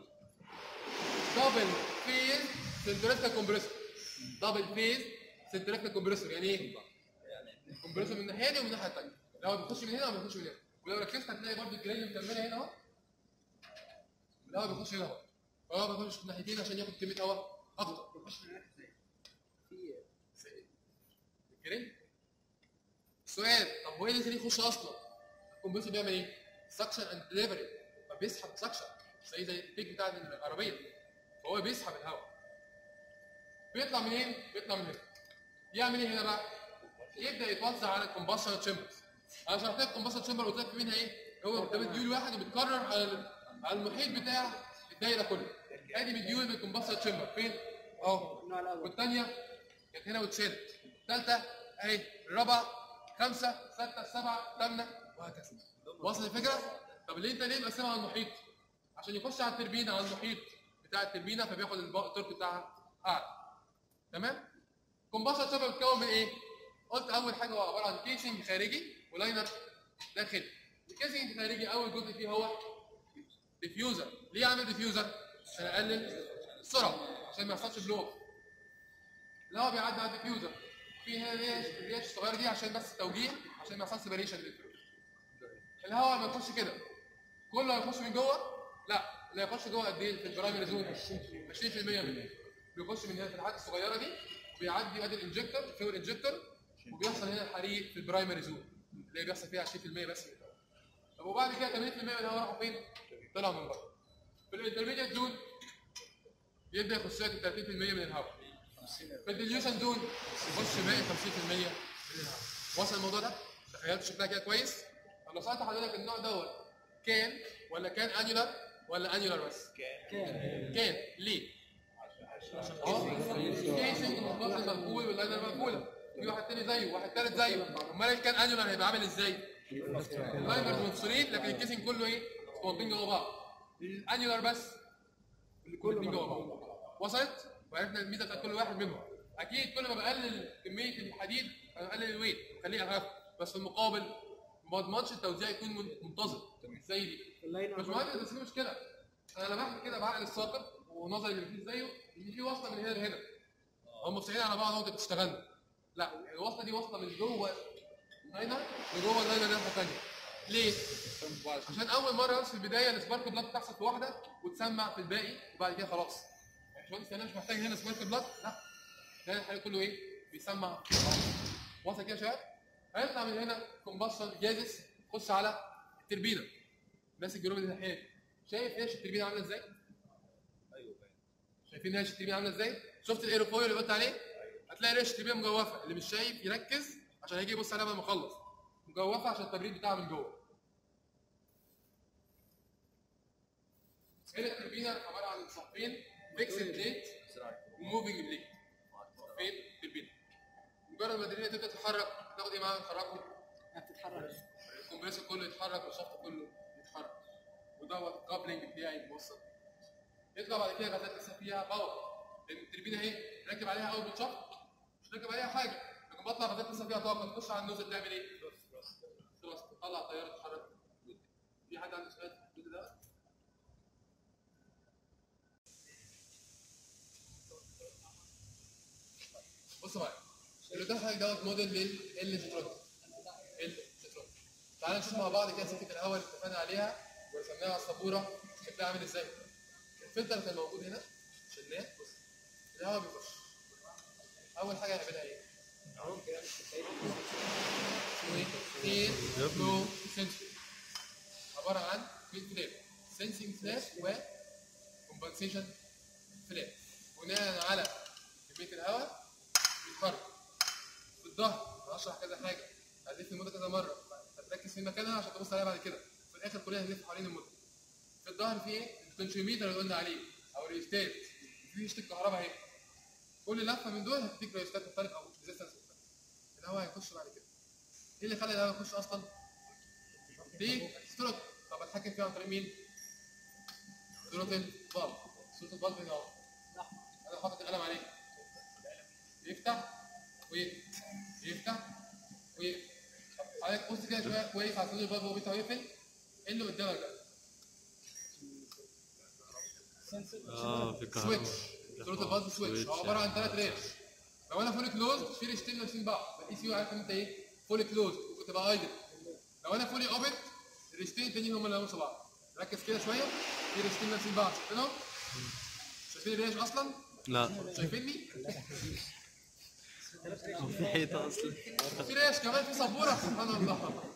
Speaker 1: دبل فيز سنتريكتا كومبريسور دبل فيز سنتريكتا كومبريسور يعني ايه؟ الكمبريسور من الناحيه دي ومن الناحيه الثانيه لا هو بيخش من هنا وما بيخش من هنا ولو ركزت هتلاقي برضه الجريل مكمله هنا اهو لا هو بيخش هنا اهو فهو بيخش من ناحيتين عشان ياخد كميه هواء اكتر بيخش من هنا ازاي؟ الجريل السؤال طب هو ايه اللي يخليه يخش اصلا؟ الكمبريسور بيعمل ايه؟ سكشن اند دليفري فبيسحب سكشن زي زي البيك بتاع العربيه فهو بيسحب الهواء بيطلع منين؟ بيطلع من هنا يعمل ايه هنا بقى؟ يبدا يتوزع على الكومباشن تشامبرز انا شرحت لك الكومباشن تشامبر قلت لك منها ايه؟ هو ده مديول واحد وبيتكرر على على المحيط بتاع الدايره كلها ادي مديول من الكومباشن تشامبر فين؟ اهو
Speaker 4: النوع الاول
Speaker 1: والثانيه كانت هنا واتشالت الثالثه اهي الرابعه خمسه سته سبعه ثامنه وهكذا واصل الفكره؟ طب ليه انت ليه مقسمها على المحيط؟ عشان يخش على التربينه على المحيط بتاع التربينه فبياخد الب- التورك بتاعها اعلى تمام؟ كومباشن تشامبر بتتكون من ايه؟ قلت اول حاجه هو عباره عن كيسنج خارجي ولاينر داخلي الكيسنج الخارجي اول جزء فيه هو ديفيوزر ليه عامل ديفيوزر؟ عشان اقلل السرعه عشان ما يحصلش بلو الهواء بيعدي على الديفيوزر في هنا ريش الريش الصغيره دي عشان بس توجيه عشان ما يحصلش سيبريشن للفلويد الهواء ما يخش كده كله هيخش من جوه لا اللي هيخش جوه قد ايه في البرايمري زون 20% منه بيخش من هنا في الحاجات الصغيره دي وبيعدي ادي الانجكتور فيول انجكتور وبيحصل هنا الحريق في البرايمري زون اللي هي بيحصل فيها 20% بس من الهواء طب وبعد كده 80% من الهواء راحوا فين؟ طلعوا من بره في الانترميديت زون يبدا يخش لك 30% من الهواء في الديليوشن زون يخش باقي 50% من الهواء وصل الموضوع ده؟ تخيلت شكلها كده كويس؟ طب لو سالت حضرتك النوع دوت كان ولا كان انيولار ولا انيولار بس؟ كان كان ليه؟ اه كيسنج منفصل مقفول واللاينر مقفوله في واحد تاني زيه واحد تالت زيه امال اللي كان انيولار هيبقى عامل ازاي؟ اللاينرز منفصلين لكن الكيسنج كله ايه؟ مصممين جوه بعض الانيولار بس الاثنين جوه بعض وصلت؟ وعرفنا الميزه بتاعت كل واحد منهم اكيد كل ما بقلل كميه الحديد انا بقلل الويت بخليه اخف بس في المقابل ما اضمنش التوزيع يكون من- منتظم زي دي
Speaker 4: اللاين
Speaker 1: مش مهم بس في مشكله انا لما بحكي كده بعقل الساقط ونظري اللي مفيش زيه ان في وصله من هنا لهنا هم مستعين على بعض وانت بتشتغلوا لا الوصله دي وصله من جوه اللاينر لجوه اللاينر الناحيه الثانيه ليه؟ عشان اول مره بس في البدايه السبارك بلاد تحصل في واحده وتسمع في الباقي وبعد كده خلاص يعني مش انا مش محتاج هنا سبارك بلاد لا ده الحاجه كله ايه؟ بيسمع في بعض واصل كده يا شباب؟ هيطلع من هنا كومباشن جازس خش على التربينه ماسك جروب الناحيه دي شايف ايش التربينه عامله ازاي؟
Speaker 2: ايوه فاهم
Speaker 1: شايفين ايش التربينه عامله ازاي؟ شفت الايروفويل اللي قلت عليه؟ هتلاقي ريش التربينه مجوفه اللي مش شايف يركز عشان هيجي يبص عليها بعد ما اخلص مجوفه عشان التبريد بتاعها من جوه هنا التربينه عباره عن صفين فيكسد بليت وموفينج بليت صفين تربينه مجرد ما التربينه تبدا تتحرك تاخد ايه معاها تحركه
Speaker 4: هتتحرك
Speaker 1: الكمبريسور كله يتحرك والشفط كله يتحرك ودوت الكابلنج بتاعي موصل يطلع بعد كده غازات لسه فيها باور لان التربينه اهي راكب عليها اول بتشفط مش راكب عليها حاجه لكن بطلع غازات لسه فيها طاقه تخش على النوزل تعمل ايه؟ ثرست تطلع طياره تتحرك في حد عنده سؤال في الجزء ده؟ بصوا معايا اللي قدام حضرتك دوت موديل لل جيترون ال جيترون تعالى نشوف مع بعض كده سكه الهواء اللي اتفقنا عليها ورسمناها على السبوره شكلها عامل ازاي الفلتر كان موجود هنا شلناه بص الهواء بيخش اول حاجه هنعملها ايه؟ اسمه ايه؟ ايه؟ لو سنسور عباره عن مين فلاب سنسنج فلاب و كومبنسيشن فلاب بناء على كميه الهواء بيتحرك في الظهر هشرح كذا حاجه هنلف المده كذا مره هتركز في مكانها عشان تبص عليها بعد كده في الاخر كلنا هنلف حوالين المده في الظهر في ايه؟ البنشوميتر اللي قلنا عليه او الريستات في شتك كهرباء اهي كل لفه من دول هتديك ريستات مختلف او ريزيستنس مختلف الهواء هيخش بعد كده ايه اللي خلى الهواء يخش اصلا؟ في ثروت طب اتحكم فيها عن طريق مين؟ ثروتل فالف ثروتل فالف هنا اهو انا حاطط القلم عليه يفتح ويقفل يفتح ويقفل حضرتك بص كده شويه كويس على ثروتل فالف وهو بيفتح ويقفل ايه اللي قدامك ده؟
Speaker 3: اه في
Speaker 1: سويتش ثروتل فالف سويتش هو عباره عن ثلاث ريش لو انا فول كلوز في ريشتين لابسين بعض الاي سي يو عارف ان انت ايه فول كلوز وتبقى ايدل لو انا فولي اوبن الريشتين التانيين هم اللي لابسوا بعض ركز كده شويه في ريشتين لابسين بعض شايفينهم؟ شايفين الريش اصلا؟
Speaker 3: لا
Speaker 1: شايفيني؟
Speaker 3: في حيطه اصلا
Speaker 1: في ريش كمان في سبوره سبحان الله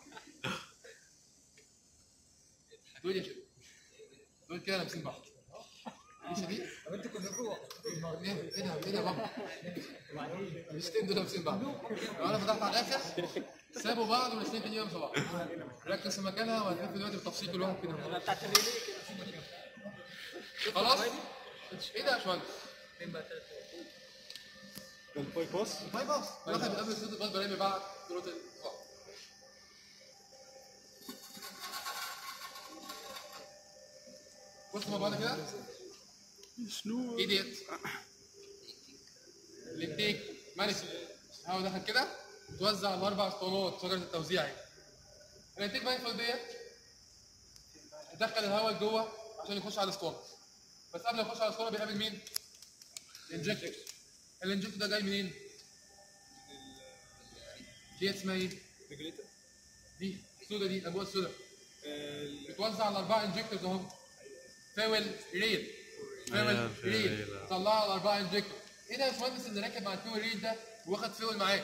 Speaker 1: دول يا شباب دول كده لابسين بعض الريشه دي
Speaker 4: طب انتوا كنتوا جوه
Speaker 1: ايه ايه ده ايه ده يا بابا الريشتين دول لابسين بعض لو انا فتحت على الاخر سابوا بعض والريشتين التانيين لابسوا بعض ركز في مكانها وهتلف دلوقتي بالتفصيل كل واحد كده
Speaker 4: بتاعت الريلي كده
Speaker 1: خلاص ايه ده يا باشمهندس
Speaker 4: فين بقى تلاتة؟
Speaker 3: الباي باس
Speaker 1: باي باص واخد قبل صوت الباص برامي بعد صوت الباص بصوا مع بعض كده
Speaker 3: شنو
Speaker 1: ايه ديت الانتيك مانجمنت هو دخل كده توزع الاربع اسطوانات شجره التوزيع اهي الانتيك مانجمنت ديت تدخل الهواء لجوه عشان يخش على الاسطوانه بس قبل ما يخش على الاسطوانه بيقابل مين؟ الانجكتور الانجكتور ده جاي منين؟ دي اسمها ايه؟ دي السودا دي الانبوبه السودا بتوزع على الاربعه انجكتورز اهو فاول ريل فاول
Speaker 3: أيوة، فاول
Speaker 1: ريل
Speaker 3: ريل، آه.
Speaker 1: طلعها على الاربعه انجكتور ايه ده يا باشمهندس اللي راكب مع الفيول ريل ده واخد فيول معاه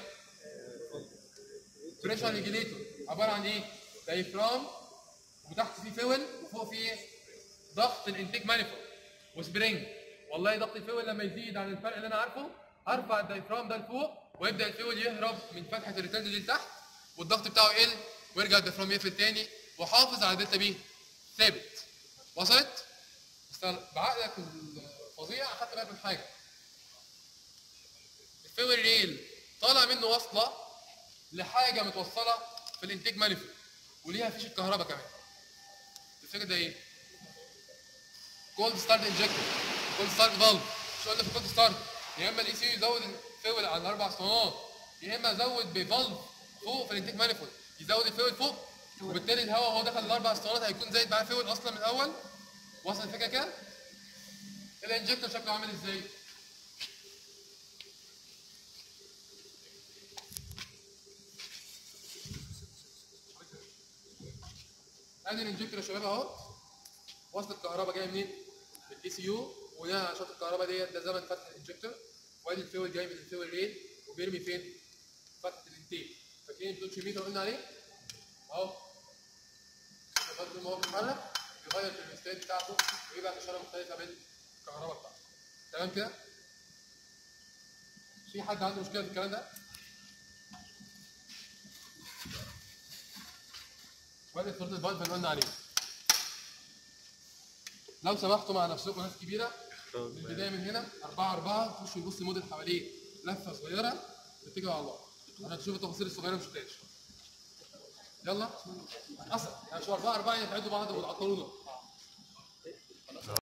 Speaker 1: بريشر ريجيليتور عباره عن ايه؟ دايفرام وتحت فيه فيول وفوق فيه ايه؟ ضغط الانتيك مانيفول وسبرينج والله ضغط الفيول لما يزيد عن الفرق اللي انا عارفه ارفع الدايفرام ده لفوق ويبدا الفيول يهرب من فتحه الريتيرن دي لتحت والضغط بتاعه يقل ويرجع الدايفرام يقفل تاني وحافظ على دلتا بي ثابت وصلت؟ بس بعقلك الفظيع اخدت بالك من حاجه الفيول ريل طالع منه وصله لحاجه متوصله في الانتيك مانيفول وليها فيشه كهرباء كمان الفكره ده ايه؟ كولد ستارت انجكتور كولد ستارت فالف مش قلنا في كولد ستارت يا اما الاي سي يزود الفيول على الاربع اسطوانات يا اما يزود بفالف فوق في الانتيك مانيفول يزود الفيول فوق وبالتالي الهواء وهو دخل الاربع اسطوانات هيكون زايد معاه فيول اصلا من الاول وصل الفكره كده الانجكتور شكله عامل ازاي ادي الانجكتور يا شباب اهو وصل الكهرباء جايه منين؟ من الاي سي يو وده شاط الكهرباء ديت ده زمن فتح الانجكتور وادي الفيول جاي من الفيول ريل وبيرمي فين؟ فتحه الانتيك فاكرين البوتشيميتر قلنا عليه؟ اهو لغايه ما هو بيتحرك بيغير في الستيت بتاعته ويبعت اشاره مختلفه بالكهرباء بتاعته تمام كده؟ في حد عنده مشكله في الكلام ده؟ وادي صوره الفالف اللي قلنا عليه لو سمحتوا مع نفسكم ناس كبيره من البدايه من هنا أربعة أربعة خشوا يبص الموديل حواليه لفة صغيرة واتجهوا على الله عشان تشوفوا التفاصيل الصغيرة ما شفتهاش يلا أصلا يعني شو أربعة أربعة يتعدوا بعض وتعطلونا